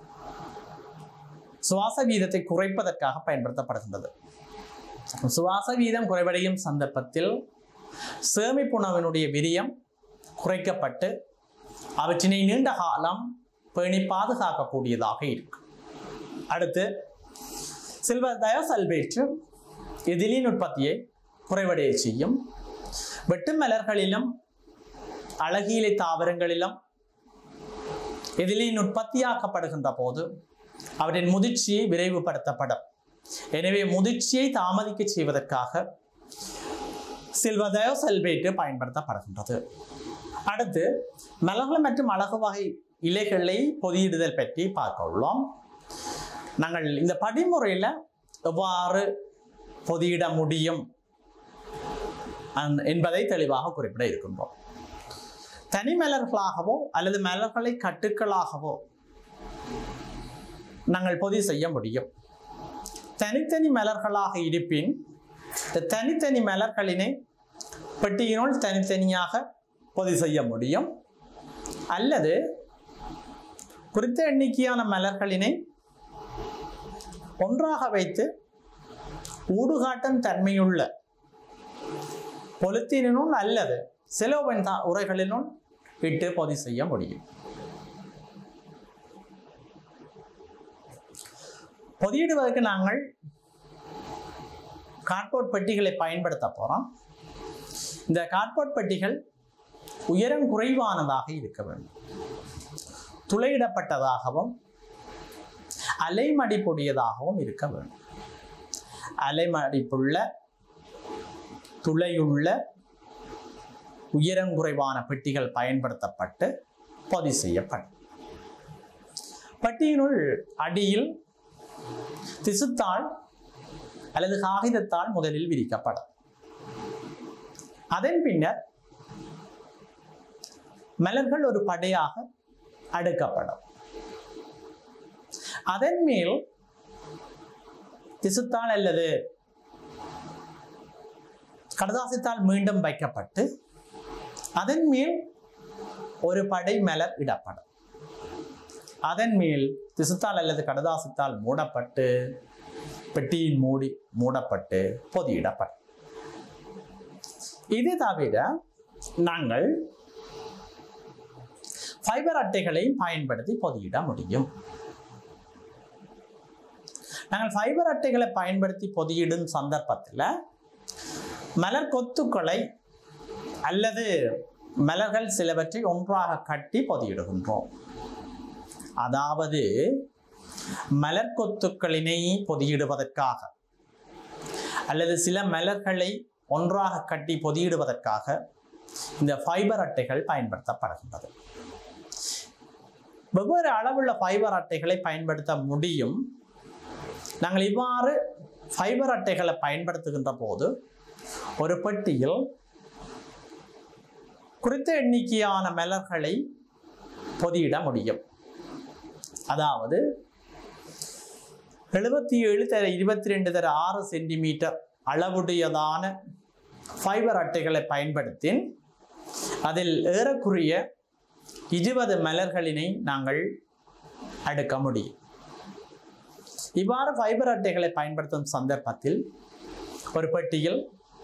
சுவாச வீதத்தை குறைப்பதற்காக பயன்படுத்தப்படுகின்றது சுவாச வீதம் குறைவடையும் சந்தர்ப்பத்தில் சேமிப்புணவினுடைய விரியம் குறைக்கப்பட்டு அவற்றினை நீண்ட காலம் பேணி பாதுகாக்கக்கூடியதாக இருக்கும் அடுத்து சில்வர் தயோசல்பேற்று எதிலின் உற்பத்தியை குறைவடைய செய்யும் வெட்டு மலர்களிலும் அழகியலை தாவரங்களிலும் எதிலின் உற்பத்தியாக்கப்படுகின்ற போது அவற்றின் முதிர்ச்சி விரைவுபடுத்தப்படும் எனவே முதிர்ச்சியை தாமதிக்க செய்வதற்காக சில்வர் தயோசல்பேட்டு பயன்படுத்தப்படுகின்றது அடுத்து மலர்கள் மற்றும் அழகு வகை இலைகளை பொதியிடுதல் பற்றி பார்க்க உள்ளோம் நாங்கள் இந்த படிமுறையில் எவ்வாறு பொதியிட முடியும் அந்த- என்பதை தெளிவாக குறிப்பிட இருக்கின்றோம் தனி மலர்களாகவோ அல்லது மலர்களை கட்டுக்களாகவோ நாங்கள் பொதி செய்ய முடியும் தனித்தனி மலர்களாக இருப்பின் இந்த தனித்தனி மலர்களினை பெட்டியினுள் தனித்தனியாக பொதி செய்ய முடியும் அல்லது குறித்த எண்ணிக்கையான மலர்களினை ஒன்றாக வைத்து ஊடுகாட்டும் தன்மையுள்ள பொலித்தீனினுள் அல்லது சிலோவன் தா உரைகளினுள் இட்டு பொதி செய்ய முடியும் பொதியிடுவதற்கு நாங்கள் கார்ட்போர்ட் பெட்டிகளை பயன்படுத்த போகிறோம் இந்த கார்ட்போர்ட் பெட்டிகள் உயரம் குறைவானதாக இருக்க வேண்டும் துளையிடப்பட்டதாகவும் அலைமடிப்புடையதாகவும் இருக்க வேண்டும் அலைமடிப்புள்ள துளையுள்ள உயரம் குறைவான பெட்டிகள் பயன்படுத்தப்பட்டு பொதி செய்யப்படும் பெட்டியினுள் அடியில் திசுத்தாள் அல்லது காகிதத்தால் முதலில் விரிக்கப்படும் அதன் பின்னர் மலர்கள் ஒரு படையாக அடுக்கப்படும் அதன் மேல் திசுத்தாள் அல்லது கடதாசித்தால் மீண்டும் வைக்கப்பட்டு அதன் மேல் ஒரு படை மலர் இடப்படும் அதன் மேல் திசுத்தால் அல்லது கடதாசித்தால் மூடப்பட்டு பெட்டியின் மூடி மூடப்பட்டு பொதியிடப்படும் இது தவிர நாங்கள் ஃபைபர் அட்டைகளையும் பயன்படுத்தி பொதியிட முடியும் நாங்கள் ஃபைபர் அட்டைகளை பயன்படுத்தி பொதியிடும் சந்தர்ப்பத்தில் மலர் கொத்துக்களை அல்லது மலர்கள் சிலவற்றை ஒன்றாக கட்டி பொதியிடுகின்றோம் அதாவது மலர் கொத்துக்களினை பொதியிடுவதற்காக அல்லது சில மலர்களை ஒன்றாக கட்டி பொதியிடுவதற்காக இந்த ஃபைபர் அட்டைகள் பயன்படுத்தப்படுகின்றது வெவ்வேறு அளவுள்ள ஃபைபர் அட்டைகளை பயன்படுத்த முடியும் நாங்கள் இவ்வாறு ஃபைபர் அட்டைகளை பயன்படுத்துகின்ற போது ஒரு பெட்டியில் குறித்த எண்ணிக்கையான மலர்களை பொதியிட முடியும் அதாவது எழுபத்தி ஏழு தர இருபத்தி ரெண்டு தர ஆறு சென்டிமீட்டர் அளவுடையதான ஃபைபர் அட்டைகளை பயன்படுத்தி அதில் ஏறக்குறைய இருபது மலர்களினை நாங்கள் அடுக்க முடியும் இவ்வாறு ஃபைபர் அட்டைகளை பயன்படுத்தும் சந்தர்ப்பத்தில் ஒரு பெட்டியில்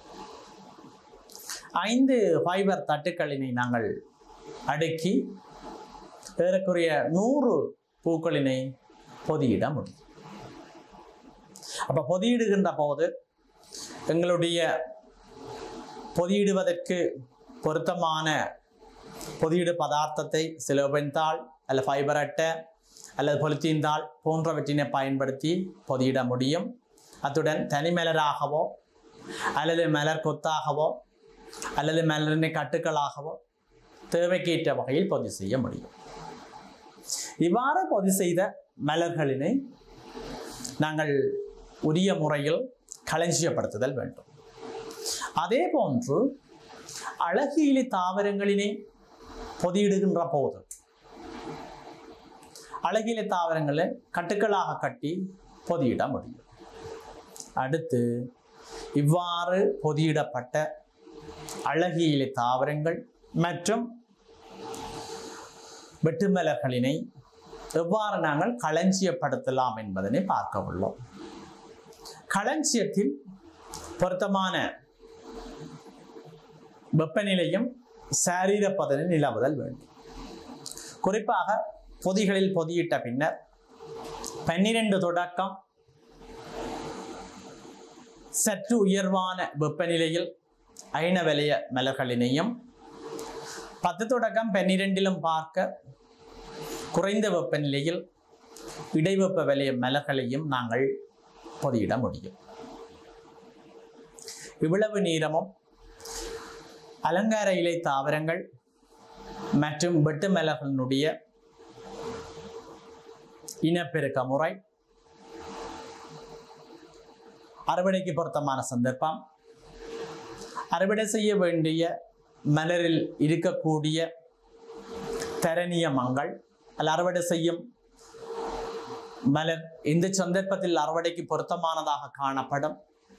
ஐந்து ஃபைபர் தட்டுக்களினை நாங்கள் அடுக்கி ஏறக்குறைய நூறு பூக்களினை பொதியிட முடியும் அப்போ பொதியிடுகின்ற போது எங்களுடைய பொதியிடுவதற்கு பொருத்தமான பொதியிடு பதார்த்தத்தை சிலோபென் தாள் அல்லது ஃபைபர் அட்டை அல்லது பொலித்தீன் தாள் போன்றவற்றினை பயன்படுத்தி பொதியிட முடியும் அத்துடன் தனி மலராகவோ அல்லது மலர் கொத்தாகவோ அல்லது மலரினை கட்டுக்களாகவோ தேவைக்கேற்ற வகையில் பொதி செய்ய முடியும் இவ்வாறு பொதி செய்த மலர்களினை நாங்கள் உரிய முறையில் களஞ்சியப்படுத்துதல் வேண்டும் அதே போன்று அழகியலி தாவரங்களினை பொதியிடுகின்ற போது அழகியலை தாவரங்களை கட்டுக்களாக கட்டி பொதியிட முடியும் அடுத்து இவ்வாறு பொதியிடப்பட்ட அழகியலை தாவரங்கள் மற்றும் வெட்டுமலர்களினை எவ்வாறு நாங்கள் களஞ்சியப்படுத்தலாம் என்பதனை பார்க்க உள்ளோம் களஞ்சியத்தில் பொருத்தமான வெப்பநிலையும் சாரீரப்பதனை நிலவுதல் வேண்டும் குறிப்பாக பொதிகளில் பொதியிட்ட பின்னர் பன்னிரண்டு தொடக்கம் சற்று உயர்வான வெப்பநிலையில் ஐன வலய மலர்களினையும் பத்து தொடக்கம் பன்னிரெண்டிலும் பார்க்க குறைந்த வெப்பநிலையில் இடைவெப்ப வலய மலர்களையும் நாங்கள் பொதியிட முடியும் இவ்வளவு நீளமும் அலங்கார இலை தாவரங்கள் மற்றும் வெட்டு மலர்களினுடைய இனப்பெருக்க முறை அறுவடைக்கு பொருத்தமான சந்தர்ப்பம் அறுவடை செய்ய வேண்டிய மலரில் இருக்கக்கூடிய தரணியமங்கள் அல்ல அறுவடை செய்யும் மலர் எந்த சந்தர்ப்பத்தில் அறுவடைக்கு பொருத்தமானதாக காணப்படும்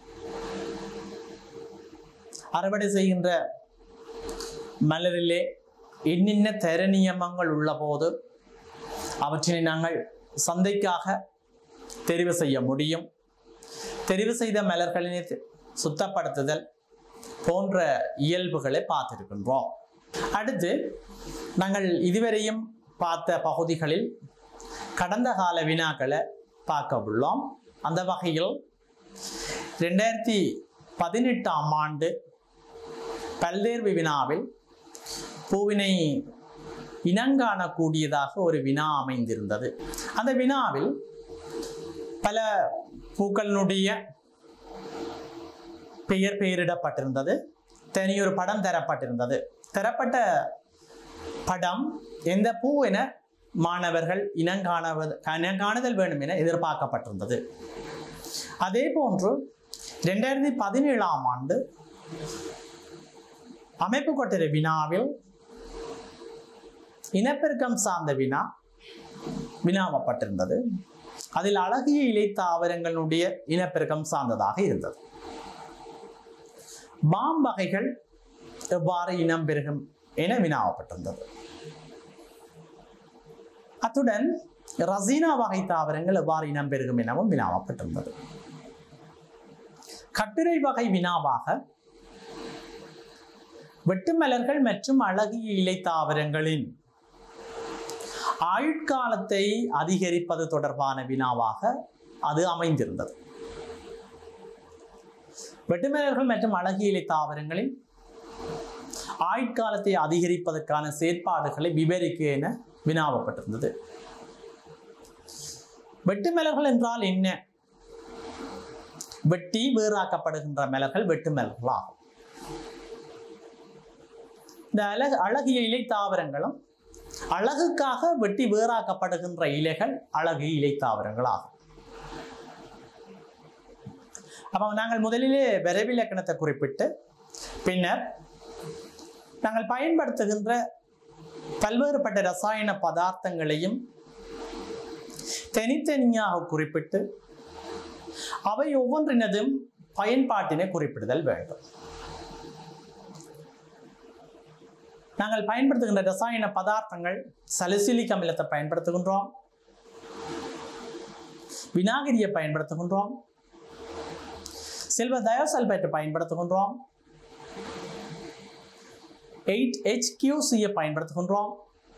அறுவடை செய்கின்ற மலரிலே என்னென்ன தரநியமங்கள் உள்ள போது அவற்றினை நாங்கள் சந்தைக்காக தெரிவு செய்ய முடியும் தெரிவு செய்த மலர்களினை தி- சுத்தப்படுத்துதல் போன்ற இயல்புகளை பார்த்திருக்கின்றோம் அடுத்து நாங்கள் இதுவரையும் பார்த்த பகுதிகளில் கடந்த கால வினாக்களை பார்க்க உள்ளோம் அந்த வகையில் ரெண்டாயிரத்தி பதினெட்டாம் ஆண்டு பல்தேர்வு வினாவில் பூவினை இனங்காணக்கூடியதாக ஒரு வினா அமைந்திருந்தது அந்த வினாவில் பல பூக்களினுடைய பெயர் பெயரிடப்பட்டிருந்தது தனியொரு படம் தரப்பட்டிருந்தது தரப்பட்ட படம் எந்த பூ என மாணவர்கள் இனங்காணவது இனங்காணுதல் வேண்டும் என எதிர்பார்க்கப்பட்டிருந்தது அதே போன்று ரெண்டாயிரத்தி பதினேழாம் ஆண்டு அமைப்பு கொட்டிற வினாவில் இனப்பெருக்கம் சார்ந்த வினா வினாவப்பட்டிருந்தது அதில் அழகிய இலை தாவரங்களுடைய இனப்பெருக்கம் சார்ந்ததாக இருந்தது பாம் வகைகள் எவ்வாறு இனம் பெருகும் என வினாவப்பட்டிருந்தது அத்துடன் ரசீனா வகை தாவரங்கள் எவ்வாறு இனம் பெருகும் எனவும் வினாவப்பட்டிருந்தது கட்டுரை வகை வினாவாக வெட்டுமலர்கள் மற்றும் அழகிய இலை தாவரங்களின் ஆயுட்காலத்தை அதிகரிப்பது தொடர்பான வினாவாக அது அமைந்திருந்தது வெட்டுமலர்கள் மற்றும் அழகிய இலை தாவரங்களின் ஆயுட்காலத்தை அதிகரிப்பதற்கான செயற்பாடுகளை விவரிக்க என வினாவப்பட்டிருந்தது வெட்டுமலர்கள் என்றால் என்ன வெட்டி வேறாக்கப்படுகின்ற மலர்கள் வெட்டு மலர்கள் ஆகும் இந்த அழகு அழகிய இலை தாவரங்களும் அழகுக்காக வெட்டி வேறாக்கப்படுகின்ற இலைகள் அழகு இலை தாவரங்கள் ஆகும் அப்போ நாங்கள் முதலிலே விரைவிலக்கணத்தை குறிப்பிட்டு பின்னர் நாங்கள் பயன்படுத்துகின்ற பல்வேறுபட்ட ரசாயன பதார்த்தங்களையும் தனித்தனியாக குறிப்பிட்டு அவை ஒவ்வொன்றினதும் பயன்பாட்டினை குறிப்பிடுதல் வேண்டும் நாங்கள் பயன்படுத்துகின்ற ரசாயன பதார்த்தங்கள் சலிசிலிக் அமிலத்தை பயன்படுத்துகின்றோம் வினாகிரியை பயன்படுத்துகின்றோம் சில்வர் தயோசல்பேட்டை பயன்படுத்துகின்றோம் எயிட் ஹெச்கியூசியை பயன்படுத்துகின்றோம்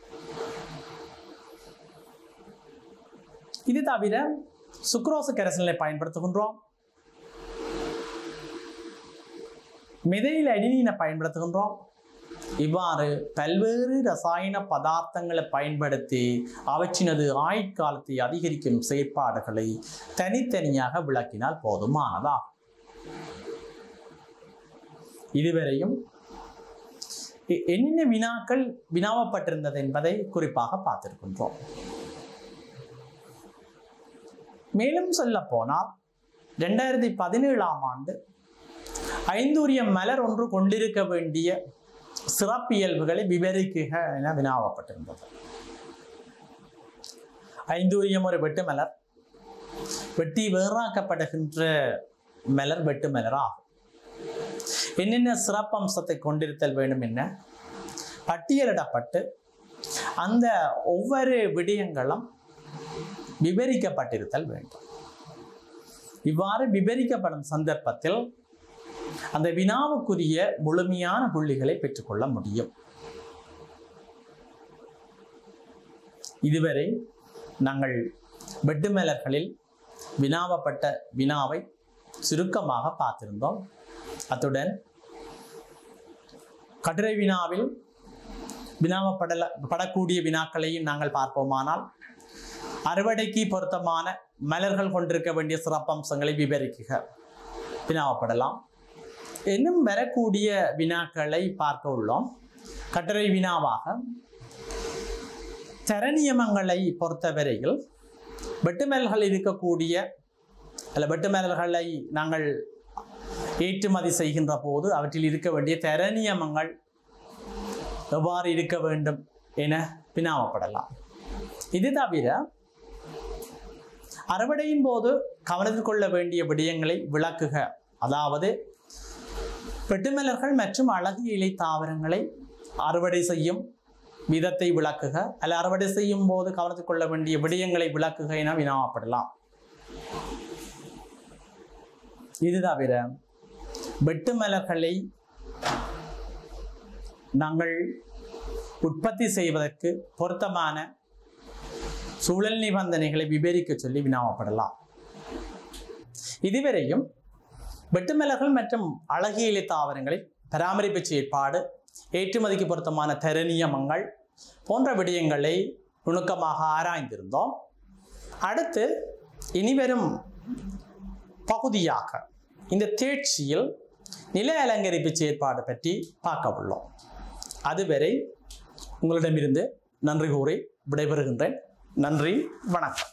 இது தவிர சுக்ரோசு கரைசலை பயன்படுத்துகின்றோம் மிதையில் அடினீனை பயன்படுத்துகின்றோம் இவ்வாறு பல்வேறு ரசாயன பதார்த்தங்களை பயன்படுத்தி அவற்றினது ஆயுட்காலத்தை அதிகரிக்கும் செயற்பாடுகளை தனித்தனியாக விளக்கினால் போதுமானதாகும் இதுவரையும் எ- என்னென்ன வினாக்கள் வினாவப்பட்டிருந்தது என்பதை குறிப்பாக பார்த்திருக்கின்றோம் மேலும் சொல்ல போனால் ரெண்டாயிரத்தி பதினேழாம் ஆண்டு ஐந்தூரிய மலர் ஒன்று கொண்டிருக்க வேண்டிய சிறப்பியல்புகளை விவரிக்குக என வினாவப்பட்டிருந்தது ஐந்தூரியம் ஒரு வெட்டு மலர் வெட்டி வேறாக்கப்படுகின்ற மலர் வெட்டு மலர் ஆகும் என்னென்ன சிறப்பம்சத்தை கொண்டிருத்தல் வேண்டும் என்ன பட்டியலிடப்பட்டு அந்த ஒவ்வொரு விடயங்களும் விவரிக்கப்பட்டிருத்தல் வேண்டும் இவ்வாறு விவரிக்கப்படும் சந்தர்ப்பத்தில் அந்த வினாவுக்குரிய முழுமையான புள்ளிகளை பெற்றுக்கொள்ள முடியும் இதுவரை நாங்கள் வெட்டுமலர்களில் வினாவப்பட்ட வினாவை சுருக்கமாக பார்த்திருந்தோம் அத்துடன் கட்டுரை வினாவில் வினாவப்படல படக்கூடிய வினாக்களையும் நாங்கள் பார்ப்போமானால் அறுவடைக்கு பொருத்தமான மலர்கள் கொண்டிருக்க வேண்டிய சிறப்பம்சங்களை விவரிக்குக வினாவப்படலாம் இன்னும் வரக்கூடிய வினாக்களை பார்க்க உள்ளோம் கட்டுரை வினாவாக தரநியமங்களை பொறுத்தவரையில் வெட்டுமல்கள் இருக்கக்கூடிய அல்ல வெட்டுமலர்களை நாங்கள் ஏற்றுமதி செய்கின்ற போது அவற்றில் இருக்க வேண்டிய தரநியமங்கள் எவ்வாறு இருக்க வேண்டும் என வினாவப்படலாம் இது தவிர அறுவடையின் போது கவனத்தில் கொள்ள வேண்டிய விடயங்களை விளக்குக அதாவது வெட்டுமலர்கள் மற்றும் அழகு இலை தாவரங்களை அறுவடை செய்யும் விதத்தை விளக்குக அல்ல அறுவடை செய்யும் போது கவனத்தில் கொள்ள வேண்டிய விடயங்களை விளக்குக என வினாவப்படலாம் இது தவிர வெட்டுமலர்களை நாங்கள் உற்பத்தி செய்வதற்கு பொருத்தமான சூழல் நிபந்தனைகளை விவரிக்க சொல்லி வினாவப்படலாம் இதுவரையும் வெட்டுமலர்கள் மற்றும் அழகிய இலை தாவரங்களில் பராமரிப்பு செயற்பாடு ஏற்றுமதிக்கு பொருத்தமான தரநியமங்கள் போன்ற விடயங்களை நுணுக்கமாக ஆராய்ந்திருந்தோம் அடுத்து இனிவரும் பகுதியாக இந்த தேர்ச்சியில் நில அலங்கரிப்பு செயற்பாடு பற்றி பார்க்க உள்ளோம் அதுவரை உங்களிடமிருந்து நன்றி கூறி விடைபெறுகின்றேன் நன்றி வணக்கம்